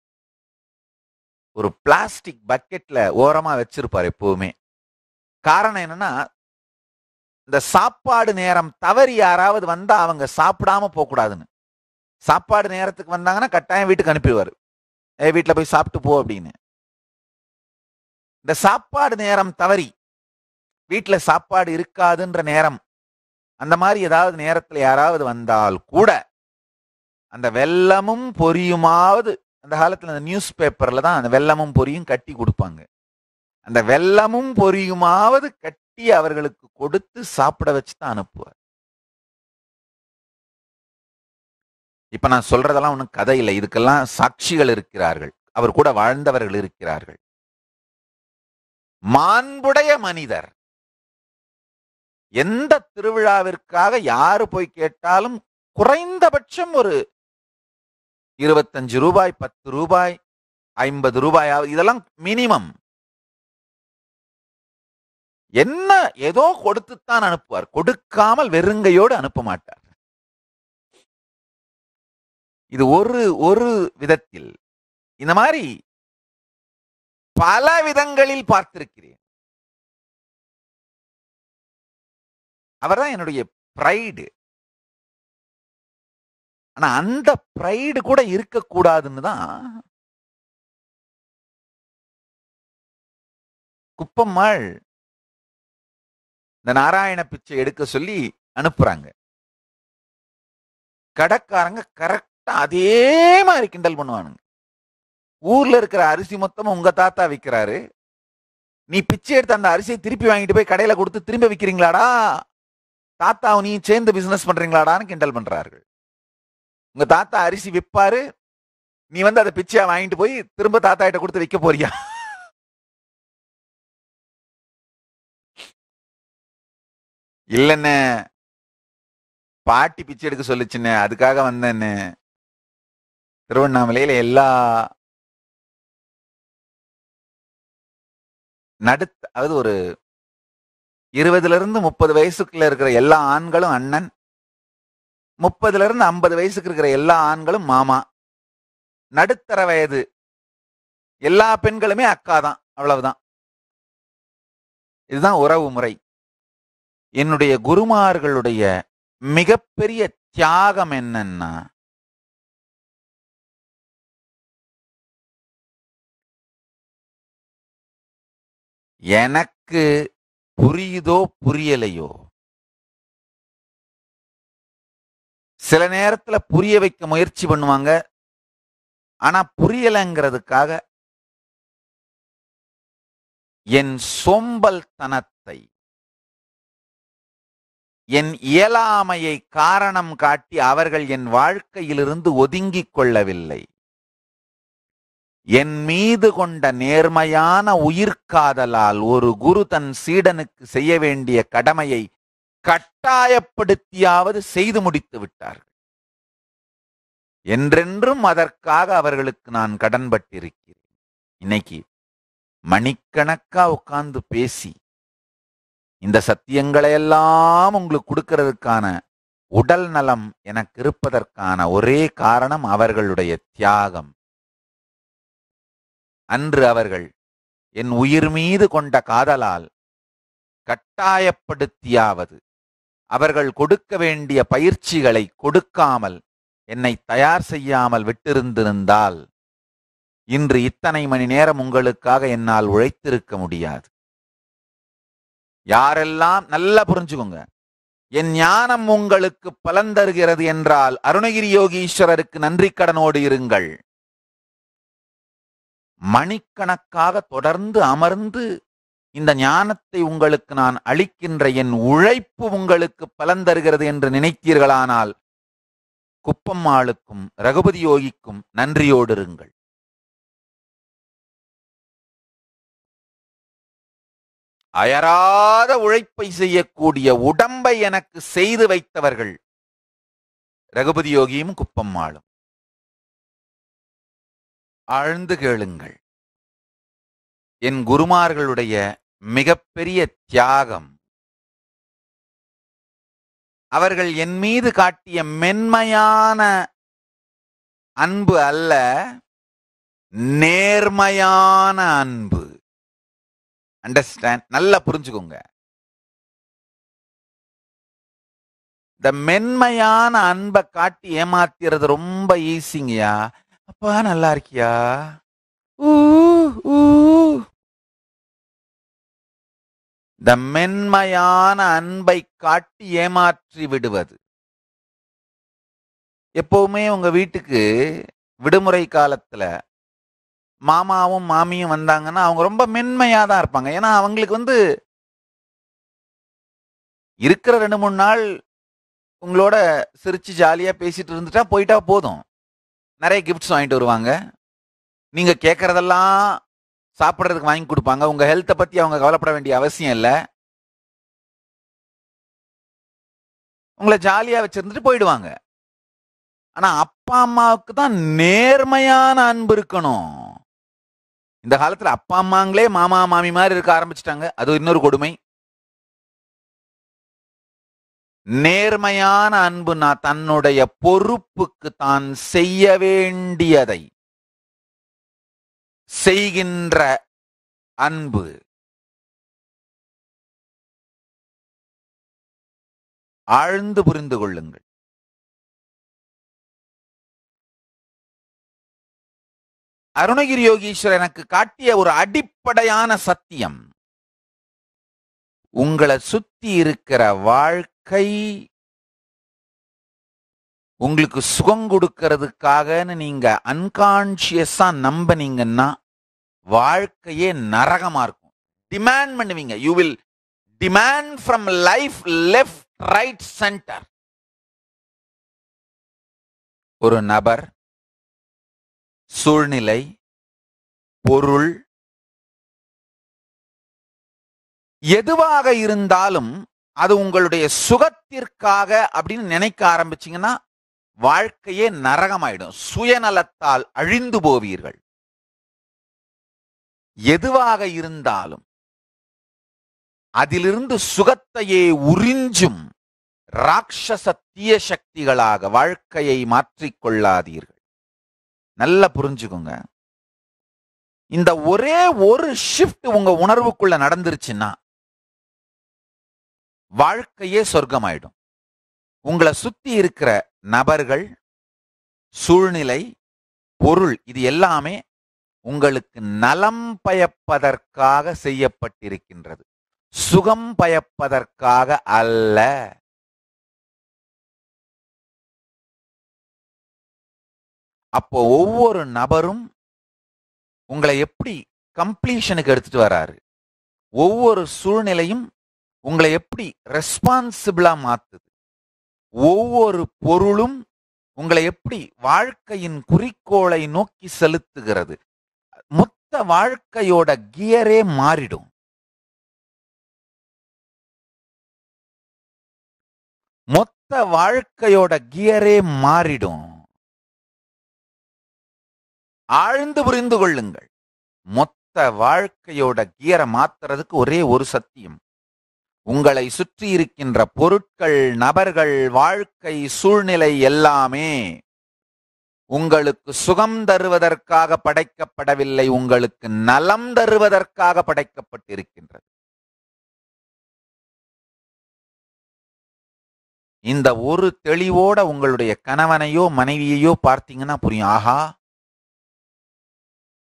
[SPEAKER 1] ஒரு பிளாஸ்டிக் பக்கெட்ல ஓரமா வச்சிருப்பார் எப்பவுமே காரணம் என்னன்னா இந்த சாப்பாடு நேரம் தவறி யாராவது வந்தா அவங்க சாப்பிடாம போக கூடாதுன்னு சாப்பாடு நேரத்துக்கு வந்தாங்கன்னா கட்டாயம் வீட்டுக்கு அனுப்பிடுவாரு ஏ வீட்டுல போய் சாப்பிட்டு போ அப்படின்னு இந்த சாப்பாடு நேரம் தவறி வீட்டுல சாப்பாடு இருக்காதுன்ற நேரம் அந்த மாதிரி ஏதாவது நேரத்துல யாராவது வந்தால் கூட அந்த வெல்லமும் பொரியுமாவது அந்த காலத்துல அந்த நியூஸ் பேப்பர்ல தான் அந்த வெல்லமும் பொரியும் கட்டி கொடுப்பாங்க அந்த வெல்லமும் பொரியுமாவது கட்டி அவர்களுக்கு கொடுத்து சாப்பிட வச்சு தான் அனுப்புவார் இப்ப நான் சொல்றதெல்லாம் ஒன்றும் கதை இல்லை இதுக்கெல்லாம் சாட்சிகள் இருக்கிறார்கள் அவர் கூட வாழ்ந்தவர்கள் இருக்கிறார்கள் மாண்புடைய மனிதர் எந்த திருவிழாவிற்காக யாரு போய் கேட்டாலும் குறைந்தபட்சம் ஒரு இருபத்தஞ்சு ரூபாய் பத்து ரூபாய் ஐம்பது ரூபாய் இதெல்லாம் மினிமம் என்ன ஏதோ கொடுத்துத்தான் அனுப்புவார் கொடுக்காமல் வெறுங்கையோடு அனுப்ப மாட்டார் இது ஒரு ஒரு விதத்தில் இந்த மாதிரி பல விதங்களில் பார்த்திருக்கிறேன் அவர்தான் என்னுடைய ப்ரைடு ஆனா அந்த ப்ரைடு கூட இருக்கக்கூடாதுன்னு தான் குப்பம்மாள் இந்த நாராயண பிச்சை எடுக்க சொல்லி அனுப்புறாங்க கடைக்காரங்க கரெக்டா அதே மாதிரி கிண்டல் பண்ணுவானுங்க ஊர்ல இருக்கிற அரிசி மொத்தமும் உங்க தாத்தா விற்கிறாரு நீ பிச்சை எடுத்து அந்த அரிசியை திருப்பி வாங்கிட்டு போய் கடையில கொடுத்து திரும்ப விற்கிறீங்களாடா தாத்தாவை நீ சேர்ந்து பிசினஸ் பண்றீங்களாடான்னு கிண்டல் பண்றார்கள் உங்க தாத்தா அரிசி விற்பாரு நீ வந்து அதை பிச்சையா வாங்கிட்டு போய் திரும்ப தாத்தா கிட்ட கொடுத்து விற்க போறியா இல்லைண்ணே பாட்டி பிச்சை எடுக்க சொல்லுச்சுண்ணே அதுக்காக வந்தேன்னு திருவண்ணாமலையில எல்லா நடுத்த அதாவது ஒரு இருபதுல இருந்து முப்பது வயசுக்குள்ள இருக்கிற எல்லா ஆண்களும் அண்ணன் முப்பதுல இருந்து ஐம்பது வயசுக்கு இருக்கிற எல்லா ஆண்களும் மாமா நடுத்தர வயது எல்லா பெண்களுமே அக்கா தான் அவ்வளவுதான் இதுதான் உறவு முறை என்னுடைய குருமார்களுடைய மிகப்பெரிய தியாகம் என்னன்னா எனக்கு புரியுதோ புரியலையோ சில நேரத்துல புரிய வைக்க முயற்சி பண்ணுவாங்க ஆனா புரியலைங்கிறதுக்காக என் சோம்பல் தனத்தை என் இயலாமையை காரணம் காட்டி அவர்கள் என் வாழ்க்கையிலிருந்து ஒதுங்கிக் கொள்ளவில்லை என் மீது கொண்ட நேர்மையான உயிர்காதலால் ஒரு குரு தன் சீடனுக்கு செய்ய வேண்டிய கடமையை கட்டாயப்படுத்தியாவது செய்து முடித்து விட்டார்கள் என்றென்றும் அதற்காக அவர்களுக்கு நான் கடன்பட்டிருக்கிறேன் இன்னைக்கு மணிக்கணக்கா உட்கார்ந்து பேசி இந்த சத்தியங்களை எல்லாம் உங்களுக்கு கொடுக்கிறதுக்கான உடல் நலம் எனக்கு இருப்பதற்கான ஒரே காரணம் அவர்களுடைய தியாகம் அன்று அவர்கள் என் உயிர் மீது கொண்ட காதலால் கட்டாயப்படுத்தியாவது அவர்கள் கொடுக்க வேண்டிய பயிற்சிகளை கொடுக்காமல் என்னை தயார் செய்யாமல் விட்டிருந்திருந்தால் இன்று இத்தனை மணி நேரம் உங்களுக்காக என்னால் உழைத்திருக்க முடியாது யாரெல்லாம் நல்லா புரிஞ்சுக்கோங்க என் ஞானம் உங்களுக்கு பலன் தருகிறது என்றால் அருணகிரி யோகீஸ்வரருக்கு நன்றி கடனோடு இருங்கள் மணிக்கணக்காக தொடர்ந்து அமர்ந்து இந்த ஞானத்தை உங்களுக்கு நான் அளிக்கின்ற என் உழைப்பு உங்களுக்கு பலன் தருகிறது என்று நினைத்தீர்களானால் குப்பம்மாளுக்கும் ரகுபதி யோகிக்கும் நன்றியோடு இருங்கள் அயராத உழைப்பை செய்யக்கூடிய உடம்பை எனக்கு செய்து வைத்தவர்கள் ரகுபதி யோகியும் குப்பம்மாளும் ஆழ்ந்து கேளுங்கள் என் குருமார்களுடைய மிகப்பெரிய தியாகம் அவர்கள் என் மீது காட்டிய மென்மையான அன்பு அல்ல நேர்மையான அன்பு அண்டர்ஸ்டாண்ட் நல்லா புரிஞ்சுக்கோங்க இந்த மென்மையான அன்பை காட்டி ஏமாத்திறது ரொம்ப ஈஸிங்கயா அப்பா நல்லா இருக்கியா ஊ ஊ இந்த மென்மையான அன்பை காட்டி ஏமாற்றி விடுவது எப்பவுமே உங்க வீட்டுக்கு விடுமுறை காலத்துல மாமாவும் மாமியும் வந்தாங்கன்னா அவங்க ரொம்ப மென்மையா தான் இருப்பாங்க ஏன்னா அவங்களுக்கு வந்து இருக்கிற ரெண்டு மூணு நாள் உங்களோட சிரிச்சு ஜாலியா பேசிட்டு இருந்துட்டா போயிட்டா போதும் நிறைய கிஃப்ட்ஸ் வாங்கிட்டு வருவாங்க நீங்க கேட்கறதெல்லாம் சாப்பிட்றதுக்கு வாங்கி கொடுப்பாங்க உங்க ஹெல்த்தை பத்தி அவங்க கவலைப்பட வேண்டிய அவசியம் இல்லை உங்களை ஜாலியா வச்சிருந்துட்டு போயிடுவாங்க ஆனா அப்பா அம்மாவுக்கு தான் நேர்மையான அன்பு இருக்கணும் இந்த காலத்துல அப்பா அம்மாங்களே மாமா மாமி மாதிரி இருக்க ஆரம்பிச்சிட்டாங்க அது இன்னொரு கொடுமை நேர்மையான அன்புனா தன்னுடைய பொறுப்புக்கு தான் செய்ய வேண்டியதை செய்கின்ற அன்பு ஆழ்ந்து புரிந்து கொள்ளுங்கள் அருணகிரி யோகீஸ்வரர் எனக்கு காட்டிய ஒரு அடிப்படையான சத்தியம் உங்களை சுத்தி இருக்கிற வாழ்க்கை உங்களுக்கு சுகம் கொடுக்கறதுக்காகன்னு நீங்க அன்கான்சியஸா நம்பினீங்கன்னா வாழ்க்கையே நரகமா இருக்கும் டிமாண்ட் பண்ணுவீங்க you will demand from life left right centre ஒரு நபர் சூழ்நிலை பொருள் எதுவாக இருந்தாலும் அது உங்களுடைய சுகத்திற்காக அப்படின்னு நினைக்க ஆரம்பிச்சீங்கன்னா வாழ்க்கையே நரகமாயிடும் சுயநலத்தால் அழிந்து போவீர்கள் எதுவாக இருந்தாலும் அதிலிருந்து சுகத்தையே உறிஞ்சும் ராட்சச தீய சக்திகளாக வாழ்க்கையை மாற்றிக்கொள்ளாதீர்கள் நல்லா புரிஞ்சுக்கோங்க இந்த ஒரே ஒரு ஷிஃப்ட் உங்க உணர்வுக்குள்ள நடந்துருச்சுன்னா வாழ்க்கையே சொர்க்கமாயிடும் உங்களை சுத்தி இருக்கிற நபர்கள் சூழ்நிலை பொருள் இது எல்லாமே உங்களுக்கு நலம் பயப்பதற்காக செய்யப்பட்டிருக்கின்றது சுகம் பயப்பதற்காக அல்ல அப்போ ஒவ்வொரு நபரும் உங்களை எப்படி கம்ப்ளீஷனுக்கு எடுத்துட்டு வராரு ஒவ்வொரு சூழ்நிலையும் உங்களை எப்படி ரெஸ்பான்சிபிளா மாத்துது ஒவ்வொரு பொருளும் உங்களை எப்படி வாழ்க்கையின் குறிக்கோளை நோக்கி செலுத்துகிறது மொத்த வாழ்க்கையோட கியரே மாறிடும் மொத்த வாழ்க்கையோட கியரே மாறிடும் ஆழ்ந்து புரிந்து கொள்ளுங்கள் மொத்த வாழ்க்கையோட கியரை மாத்துறதுக்கு ஒரே ஒரு சத்தியம் உங்களை சுற்றி இருக்கின்ற பொருட்கள் நபர்கள் வாழ்க்கை சூழ்நிலை எல்லாமே உங்களுக்கு சுகம் தருவதற்காக படைக்கப்படவில்லை உங்களுக்கு நலம் தருவதற்காக படைக்கப்பட்டிருக்கின்றது இந்த ஒரு தெளிவோட உங்களுடைய கணவனையோ மனைவியையோ பார்த்தீங்கன்னா புரியும் ஆஹா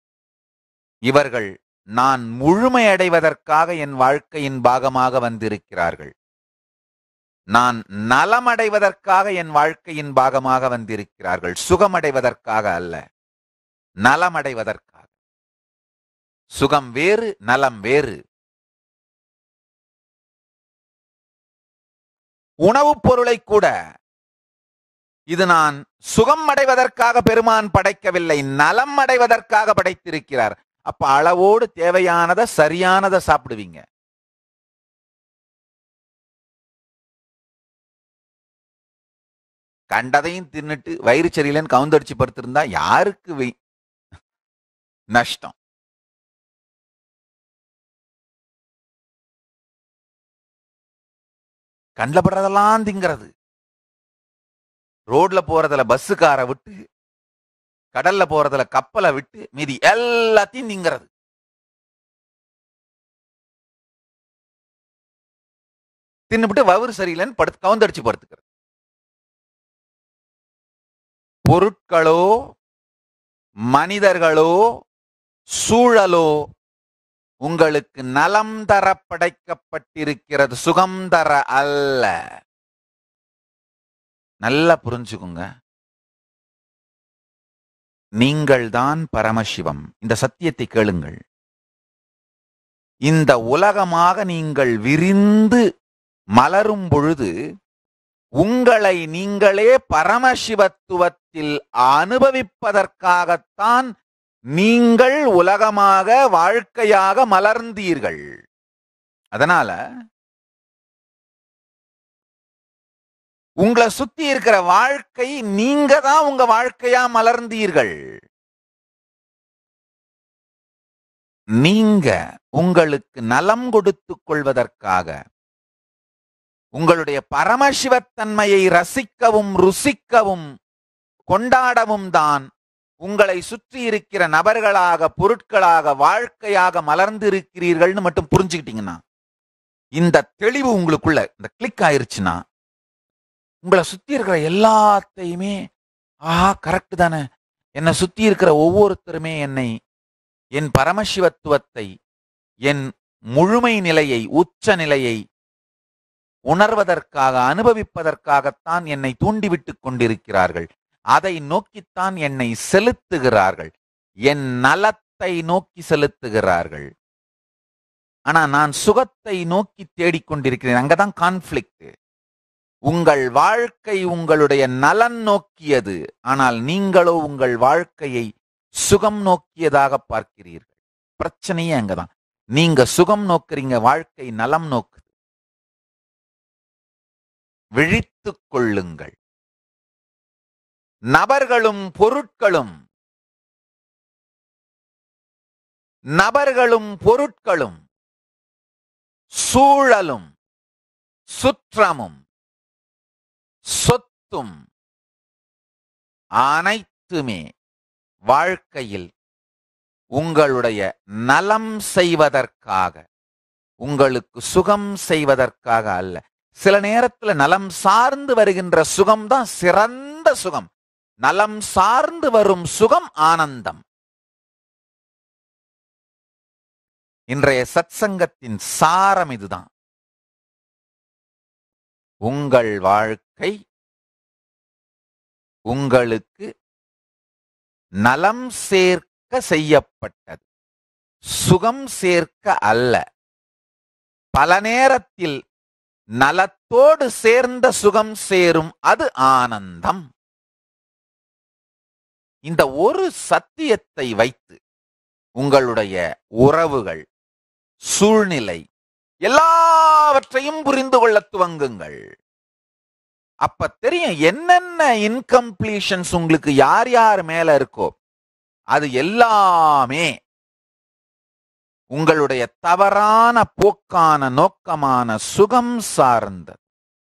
[SPEAKER 1] இவர்கள் நான் முழுமையடைவதற்காக என் வாழ்க்கையின் பாகமாக வந்திருக்கிறார்கள் நான் நலமடைவதற்காக என் வாழ்க்கையின் பாகமாக வந்திருக்கிறார்கள் சுகமடைவதற்காக அல்ல நலமடைவதற்காக சுகம் வேறு நலம் வேறு உணவுப் பொருளை கூட இது நான் சுகம் அடைவதற்காக பெருமான் படைக்கவில்லை நலம் அடைவதற்காக படைத்திருக்கிறார் அப்ப அளவோடு தேவையானதை சரியானதை சாப்பிடுவீங்க கண்டதையும் தின்னுட்டு வயிறு சரியில்லைன்னு கவுந்தடிச்சு படுத்திருந்தா யாருக்கு வை- நஷ்டம் கண்ணில் படுறதெல்லாம் திங்கிறது ரோட்ல போறதுல பஸ்ஸுக்கார விட்டு கடல்ல போறதுல கப்பலை விட்டு மீதி எல்லாத்தையும் திங்கிறது தின்னுபிட்டு வவுறு சரியில்லைன்னு படுத்து கவுந்தடிச்சு படுத்துக்கிறது பொருட்களோ மனிதர்களோ சூழலோ உங்களுக்கு நலம் தர படைக்கப்பட்டிருக்கிறது சுகம் தர அல்ல நல்லா புரிஞ்சுக்குங்க நீங்கள்தான் பரமசிவம் இந்த சத்தியத்தை கேளுங்கள் இந்த உலகமாக நீங்கள் விரிந்து மலரும் பொழுது உங்களை நீங்களே பரமசிவத்துவத்தில் அனுபவிப்பதற்காகத்தான் நீங்கள் உலகமாக வாழ்க்கையாக மலர்ந்தீர்கள் அதனால உங்களை சுத்தி இருக்கிற வாழ்க்கை நீங்க தான் உங்க வாழ்க்கையா மலர்ந்தீர்கள் நீங்க உங்களுக்கு நலம் கொடுத்துக் கொள்வதற்காக உங்களுடைய பரமசிவத்தன்மையை ரசிக்கவும் ருசிக்கவும் கொண்டாடவும் தான் உங்களை சுற்றி இருக்கிற நபர்களாக பொருட்களாக வாழ்க்கையாக மலர்ந்திருக்கிறீர்கள்னு மட்டும் புரிஞ்சுக்கிட்டீங்கன்னா இந்த தெளிவு உங்களுக்குள்ள இந்த கிளிக் ஆயிருச்சுன்னா உங்களை சுத்தி இருக்கிற எல்லாத்தையுமே ஆஹா கரெக்ட் தானே என்னை சுத்தி இருக்கிற ஒவ்வொருத்தருமே என்னை என் பரமசிவத்துவத்தை என் முழுமை நிலையை உச்ச நிலையை உணர்வதற்காக அனுபவிப்பதற்காகத்தான் என்னை தூண்டிவிட்டுக் கொண்டிருக்கிறார்கள் அதை நோக்கித்தான் என்னை செலுத்துகிறார்கள் என் நலத்தை நோக்கி செலுத்துகிறார்கள் ஆனா நான் சுகத்தை நோக்கி தேடிக்கொண்டிருக்கிறேன் அங்கதான் கான்ஃபிளிக்ட் உங்கள் வாழ்க்கை உங்களுடைய நலன் நோக்கியது ஆனால் நீங்களோ உங்கள் வாழ்க்கையை சுகம் நோக்கியதாக பார்க்கிறீர்கள் பிரச்சனையே அங்கதான் நீங்க சுகம் நோக்குறீங்க வாழ்க்கை நலம் நோக்குது விழித்துக் கொள்ளுங்கள் நபர்களும் பொருட்களும் நபர்களும் பொருட்களும் சூழலும் சுற்றமும் சொத்தும் அனைத்துமே வாழ்க்கையில் உங்களுடைய நலம் செய்வதற்காக உங்களுக்கு சுகம் செய்வதற்காக அல்ல சில நேரத்துல நலம் சார்ந்து வருகின்ற சுகம் தான் சிறந்த சுகம் நலம் சார்ந்து வரும் சுகம் ஆனந்தம் இன்றைய சத்சங்கத்தின் சாரம் இதுதான் உங்கள் வாழ்க்கை உங்களுக்கு நலம் சேர்க்க செய்யப்பட்டது சுகம் சேர்க்க அல்ல பல நேரத்தில் நலத்தோடு சேர்ந்த சுகம் சேரும் அது ஆனந்தம் இந்த ஒரு சத்தியத்தை வைத்து உங்களுடைய உறவுகள் சூழ்நிலை எல்லாவற்றையும் புரிந்து கொள்ள துவங்குங்கள் அப்ப தெரியும் என்னென்ன இன்கம்ப்ளீஷன்ஸ் உங்களுக்கு யார் யார் மேல இருக்கோ அது எல்லாமே உங்களுடைய தவறான போக்கான நோக்கமான சுகம் சார்ந்தது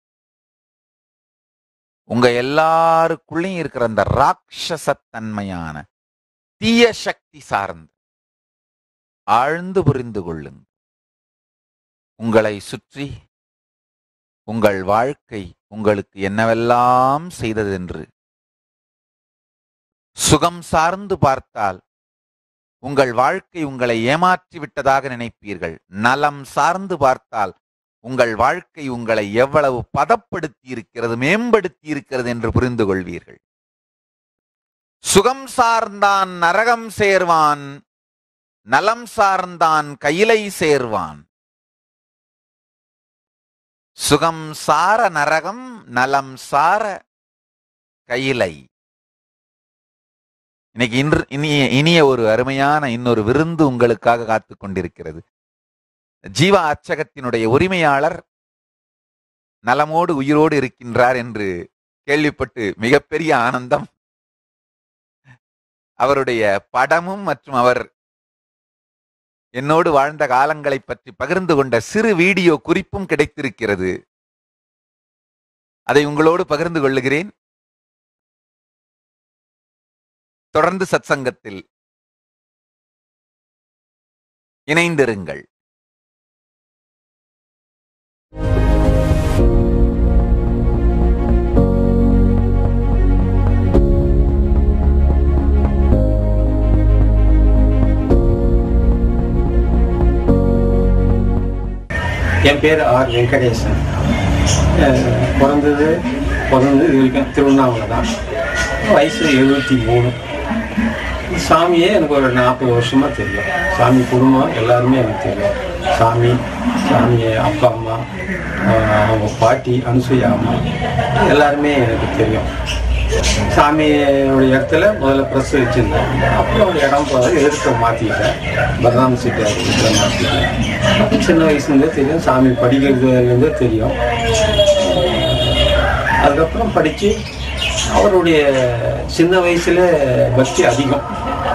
[SPEAKER 1] உங்க எல்லாருக்குள்ளேயும் இருக்கிற அந்த ராட்சசத்தன்மையான தீய சக்தி சார்ந்து ஆழ்ந்து புரிந்து கொள்ளுங்க உங்களை சுற்றி உங்கள் வாழ்க்கை உங்களுக்கு என்னவெல்லாம் செய்ததென்று சுகம் சார்ந்து பார்த்தால் உங்கள் வாழ்க்கை உங்களை ஏமாற்றி விட்டதாக நினைப்பீர்கள் நலம் சார்ந்து பார்த்தால் உங்கள் வாழ்க்கை உங்களை எவ்வளவு பதப்படுத்தி இருக்கிறது மேம்படுத்தி இருக்கிறது என்று புரிந்து கொள்வீர்கள் சுகம் சார்ந்தான் நரகம் சேர்வான் நலம் சார்ந்தான் கையிலை சேர்வான் சுகம் சார நரகம் நலம் சார கையிலை இன்னைக்கு இன்று இனிய இனிய ஒரு அருமையான இன்னொரு விருந்து உங்களுக்காக காத்துக் கொண்டிருக்கிறது ஜீவா அச்சகத்தினுடைய உரிமையாளர் நலமோடு உயிரோடு இருக்கின்றார் என்று கேள்விப்பட்டு மிகப்பெரிய ஆனந்தம் அவருடைய படமும் மற்றும் அவர் என்னோடு வாழ்ந்த காலங்களை பற்றி பகிர்ந்து கொண்ட சிறு வீடியோ குறிப்பும் கிடைத்திருக்கிறது அதை உங்களோடு பகிர்ந்து கொள்ளுகிறேன் தொடர்ந்து சத்சங்கத்தில் இணைந்திருங்கள்
[SPEAKER 2] என் பேர் ஆர் வெங்கடேசன் அஹ் பிறந்தது பிறந்தது இது வரைக்கும் திருவண்ணாமலை தான் வயசு எழுபத்தி மூணு சாமியே எனக்கு ஒரு நாற்பது வருஷமா தெரியும் சாமி குடும்பம் எல்லாருமே எனக்கு தெரியும் சாமி சாமி அப்பா அம்மா அஹ் அவங்க பாட்டி அனுசூயா அம்மா எல்லாருமே எனக்கு தெரியும் சாமியோட இடத்துல முதல்ல ப்ரெஸ் வச்சுருந்தேன் அப்புறம் இடம் போக எடுத்து மாற்றிக்கிட்டேன் பரதாம் சீட்டை வீட்டில் மாற்றிக்கிட்டேன் அப்போ சின்ன வயசுலேருந்தே தெரியும் சாமி படிக்கிறதுலேருந்தே தெரியும் அதுக்கப்புறம் படித்து அவருடைய சின்ன வயசுல பக்தி அதிகம்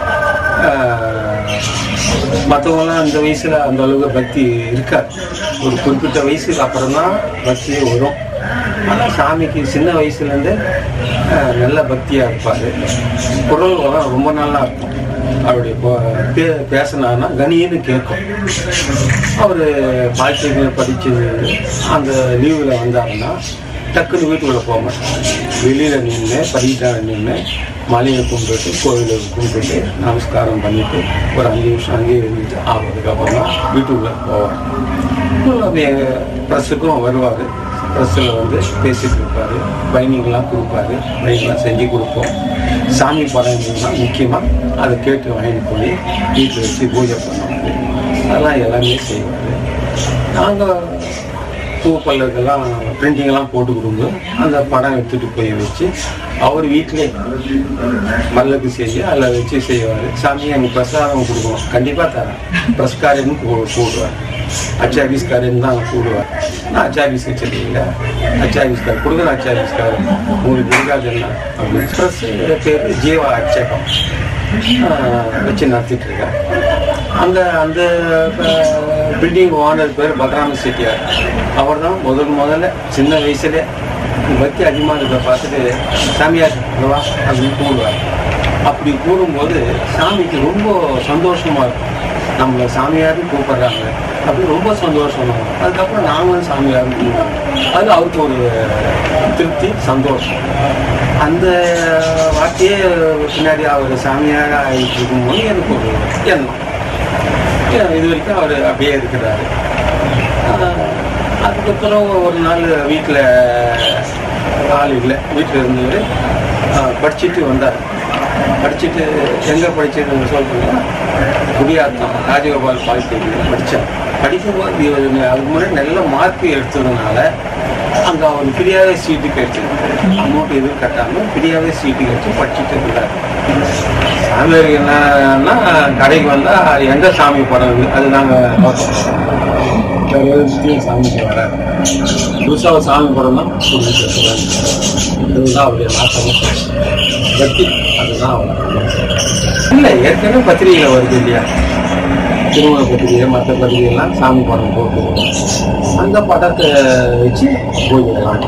[SPEAKER 2] மற்றவங்களாம் அந்த வயசுல அந்த அளவுக்கு பக்தி இருக்காது ஒரு குறிப்பிட்ட வயசுக்கு அப்புறம் தான் பக்தியே வரும் ஆனால் சாமிக்கு சின்ன வயசுலேருந்து நல்ல பக்தியாக இருப்பார் குரல் வளம் ரொம்ப நல்லா இருக்கும் அவருடைய பே- பே பேசினான்னா கனின்னு கேட்கும் அவர் பாலிடெக்னிக் படித்து அந்த லீவில் வந்தாருன்னா டக்குன்னு வீட்டுக்குள்ளே போக மாட்டாங்க வெளியில் நின்று படிக்கிட்டாங்க நின்று மலையை கும்பிட்டு கோயிலுக்கு கும்பிட்டு நமஸ்காரம் பண்ணிட்டு ஒரு அஞ்சு நிமிஷம் அங்கேயே இருந்துட்டு ஆகிறதுக்கப்புறம் தான் வீட்டுக்குள்ளே போவார் அப்படியே ப்ரெஸ்ஸுக்கும் வருவார் ப்ரெஸ்ஸில் வந்து பேசிட்டு இருப்பார் பைனிங்லாம் கொடுப்பாரு பைனிங்லாம் செஞ்சு கொடுப்போம் சாமி படம் இருந்ததுன்னா முக்கியமாக அதை கேட்டு வாங்கிட்டு போய் வீட்டில் வச்சு பூஜை பண்ணுவார் அதெல்லாம் எல்லாமே செய்வார் நாங்கள் பூ பல்லக்கெல்லாம் பிரிண்டிங்கெல்லாம் போட்டு கொடுங்க அந்த படம் எடுத்துகிட்டு போய் வச்சு அவர் வீட்டிலே பல்லக்கு செஞ்சு அதில் வச்சு செய்வார் சாமி எனக்கு பிரசாதம் கொடுக்கணும் கண்டிப்பாக தரேன் ப்ரெஸ்காரன்னு போடுவார் அச்சாபீஸ்காரன் தான் கூடுவார் நான் அச்சாபீஸ்க்கு சொல்லுவீங்க அச்சாபீஸ்கார் கொடுக்குறேன் அச்சாபீஸ்காரன் உங்களுக்கு இருக்காதுன்னா அப்படின்னு ப்ரெஸ் பேர் ஜீவா அச்சகம் ஆஹ் வச்சு நடத்திட்டு இருக்கேன் அந்த அந்த பில்டிங் ஓனர் பேர் பலராம செட்டியார் அவர் தான் முதல் முதல்ல சின்ன வயசுல பக்தி அதிகமாக இருக்கிற பார்த்துட்டு சாமியார் இங்க வா அப்படின்னு கூடுவார் அப்படி கூடும்போது சாமிக்கு ரொம்ப சந்தோஷமா இருக்கும் நம்மளை சாமியார் கூப்பிடுறாங்க அப்படி ரொம்ப சந்தோஷமா இருக்கும் அதுக்கப்புறம் நாங்களும் சாமியார் கூப்பிடுவோம் அது அவருக்கு ஒரு திருப்தி சந்தோஷம் அந்த வார்த்தையே பின்னாடி அவர் சாமியார் ஆகிட்டு இருக்கும்போது எனக்கு ஒரு எண்ணம் ஏன் இது வரைக்கும் அவர் அப்படியே இருக்கிறாரு ஆஹ் அதுக்கப்புறம் ஒரு நாள் வீட்டில் ஆள் இல்லை வீட்டில் இருந்தவர் படிச்சுட்டு வந்தார் படிச்சுட்டு எங்கே படிச்சதுன்னு சொல்கிறீங்கன்னா குடியாத்தம் ராஜகோபால் பாலிடெக்னிக் படித்தேன் படிக்கும்போது இவர் அதுக்கு முன்னாடி நல்ல மார்க் எடுத்ததுனால அங்கே அவர் ஃப்ரீயாகவே சீட்டு கிடைச்சது அமௌண்ட் எதுவும் கட்டாமல் ஃப்ரீயாகவே சீட்டு கிடைச்சி படிச்சுட்டு இருந்தார் சாமியார் என்னன்னா கடைக்கு வந்தால் எந்த சாமி படம் இருக்கு அது நாங்கள் பார்ப்போம் வேறு எதுவும் சாமிக்கு வராது புதுசாக ஒரு சாமி படம் தான் புதுசு இதுதான் அவருடைய நாட்டம் பக்தி அதுதான் அவர் இல்லை ஏற்கனவே பத்திரிகையில் வருது இல்லையா திருமண பத்திரிகை மற்ற பத்திரிகைலாம் சாமி படம் போட்டு அந்த படத்தை வச்சு பூஜைலாம்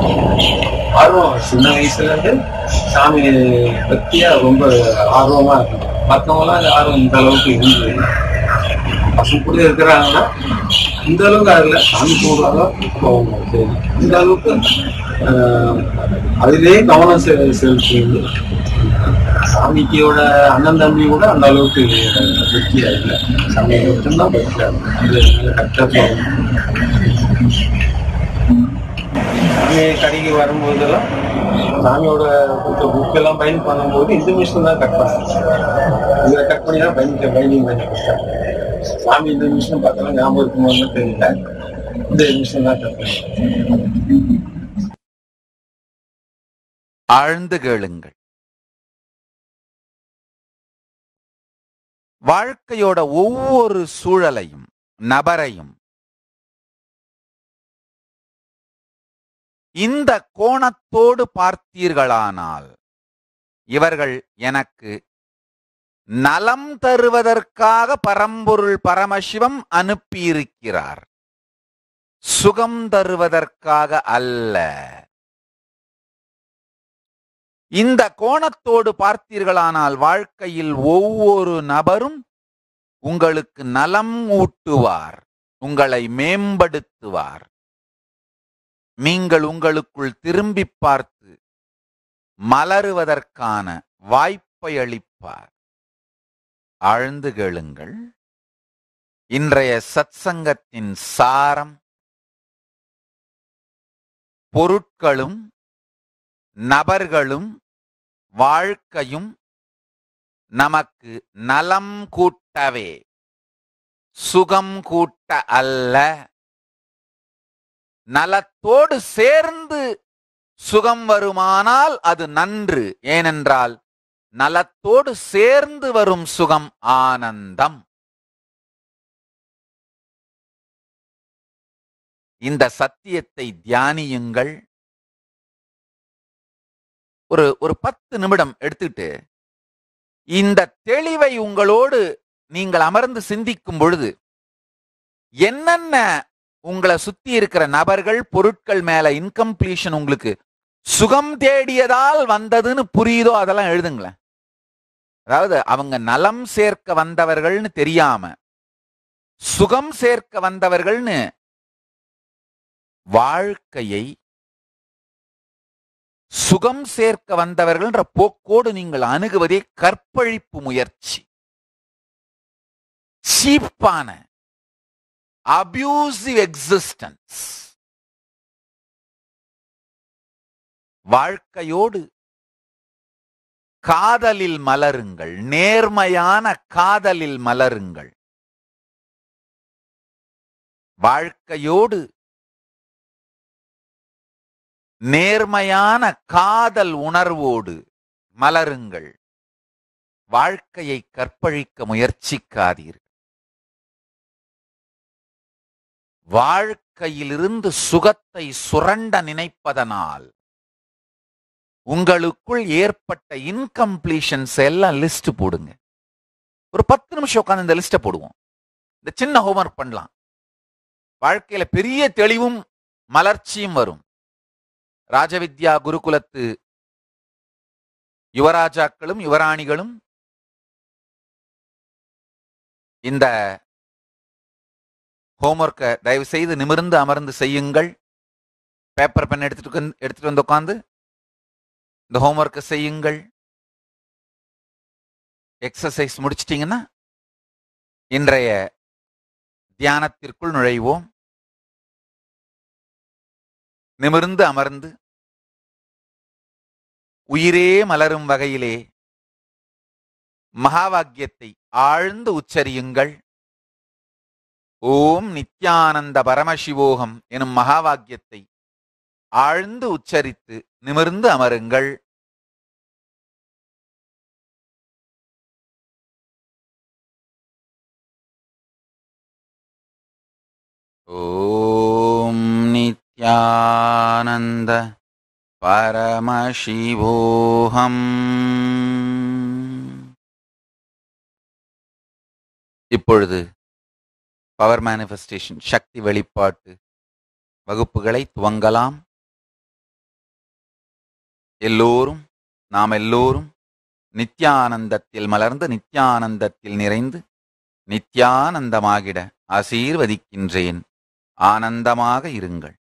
[SPEAKER 2] ஆர்வம் சின்ன வயசுல இருந்து சாமி பக்தியா ரொம்ப ஆர்வமா இருக்கும் மற்றவங்களாம் அந்த ஆர்வம் இந்த அளவுக்கு இருந்தது இல்லை. பசங்க கூட இருக்கிறாங்கன்னா இந்த அளவுக்கு அதில் சாமி போடுறாங்க போவாங்க சரி இந்த அளவுக்கு ஆஹ், அதிலே கவனம் செ- செலுத்தி சாமிக்கியோட அண்ணன் தம்பி கூட அந்த அளவுக்கு பக்தியா இல்லை சாமி மட்டும்தான் பக்தியா இருக்கும் அது கரெக்டாக சாமி கடைக்கு வரும்போதெல்லாம் சாமியோட கொஞ்சம் புக் எல்லாம் பைன் பண்ணும்போது இந்த மிஷின் தான் கட் பண்ணேன் இதை கட் பண்ணி தான் பைன் பைனிங் பண்ணி கொடுத்தேன் சாமி இந்த மிஷின் பார்த்தாலும் ஞாபகம் இருக்குமோன்னு தெரியல இந்த மிஷின் தான் கட் பண்ணேன்
[SPEAKER 1] ஆழ்ந்து கேளுங்கள் வாழ்க்கையோட ஒவ்வொரு சூழலையும் நபரையும் இந்த கோணத்தோடு பார்த்தீர்களானால் இவர்கள் எனக்கு நலம் தருவதற்காக பரம்பொருள் பரமசிவம் அனுப்பியிருக்கிறார் சுகம் தருவதற்காக அல்ல இந்த கோணத்தோடு பார்த்தீர்களானால் வாழ்க்கையில் ஒவ்வொரு நபரும் உங்களுக்கு நலம் ஊட்டுவார் உங்களை மேம்படுத்துவார் நீங்கள் உங்களுக்குள் திரும்பி பார்த்து மலருவதற்கான வாய்ப்பை அளிப்பார் ஆழ்ந்து கேளுங்கள் இன்றைய சத்சங்கத்தின் சாரம் பொருட்களும் நபர்களும் வாழ்க்கையும் நமக்கு நலம் கூட்டவே சுகம் கூட்ட அல்ல நலத்தோடு சேர்ந்து சுகம் வருமானால் அது நன்று ஏனென்றால் நலத்தோடு சேர்ந்து வரும் சுகம் ஆனந்தம் இந்த சத்தியத்தை தியானியுங்கள் ஒரு ஒரு பத்து நிமிடம் எடுத்துட்டு இந்த தெளிவை உங்களோடு நீங்கள் அமர்ந்து சிந்திக்கும் பொழுது என்னென்ன உங்களை சுத்தி இருக்கிற நபர்கள் பொருட்கள் மேல இன்கம்ப்ளீஷன் உங்களுக்கு சுகம் தேடியதால் வந்ததுன்னு புரியுதோ அதெல்லாம் எழுதுங்களேன் அதாவது அவங்க நலம் சேர்க்க வந்தவர்கள்னு தெரியாம சுகம் சேர்க்க வந்தவர்கள்னு வாழ்க்கையை சுகம் சேர்க்க வந்தவர்கள்ன்ற போக்கோடு நீங்கள் அணுகுவதே கற்பழிப்பு முயற்சி சீப்பான அபியூசிவ் எக்ஸிஸ்டன்ஸ் வாழ்க்கையோடு காதலில் மலருங்கள் நேர்மையான காதலில் மலருங்கள் வாழ்க்கையோடு நேர்மையான காதல் உணர்வோடு மலருங்கள் வாழ்க்கையை கற்பழிக்க முயற்சிக்காதீர்கள் வாழ்க்கையிலிருந்து சுகத்தை சுரண்ட நினைப்பதனால் உங்களுக்குள் ஏற்பட்ட இன்கம்ப்ளீஷன்ஸ் எல்லாம் லிஸ்ட் போடுங்க ஒரு பத்து நிமிஷம் உட்காந்து இந்த லிஸ்ட்டை போடுவோம் இந்த சின்ன ஹோம்ஒர்க் பண்ணலாம் வாழ்க்கையில பெரிய தெளிவும் மலர்ச்சியும் வரும் ராஜவித்யா குருகுலத்து யுவராஜாக்களும் யுவராணிகளும் இந்த ஹோம்ஒர்க்கை தயவு செய்து நிமிர்ந்து அமர்ந்து செய்யுங்கள் பேப்பர் பென் எடுத்துட்டு உட்கார்ந்து- எடுத்துட்டு வந்து உட்காந்து இந்த ஹோம்ஒர்க்கை செய்யுங்கள் எக்ஸசைஸ் முடிச்சிட்டீங்கன்னா இன்றைய தியானத்திற்குள் நுழைவோம் நிமிர்ந்து அமர்ந்து உயிரே மலரும் வகையிலே மகாவாக்கியத்தை ஆழ்ந்து உச்சரியுங்கள் ஓம் நித்யானந்த பரமசிவோகம் எனும் மகாவாக்கியத்தை ஆழ்ந்து உச்சரித்து நிமிர்ந்து அமருங்கள் ஓம் நித்யானந்த பரமசிவோகம் இப்பொழுது பவர் மேனிஃபெஸ்டேஷன் சக்தி வெளிப்பாட்டு வகுப்புகளை துவங்கலாம் எல்லோரும் நாம் எல்லோரும் நித்யானந்தத்தில் மலர்ந்து நித்யானந்தத்தில் நிறைந்து நித்யானந்தமாகிட ஆசீர்வதிக்கின்றேன் ஆனந்தமாக இருங்கள்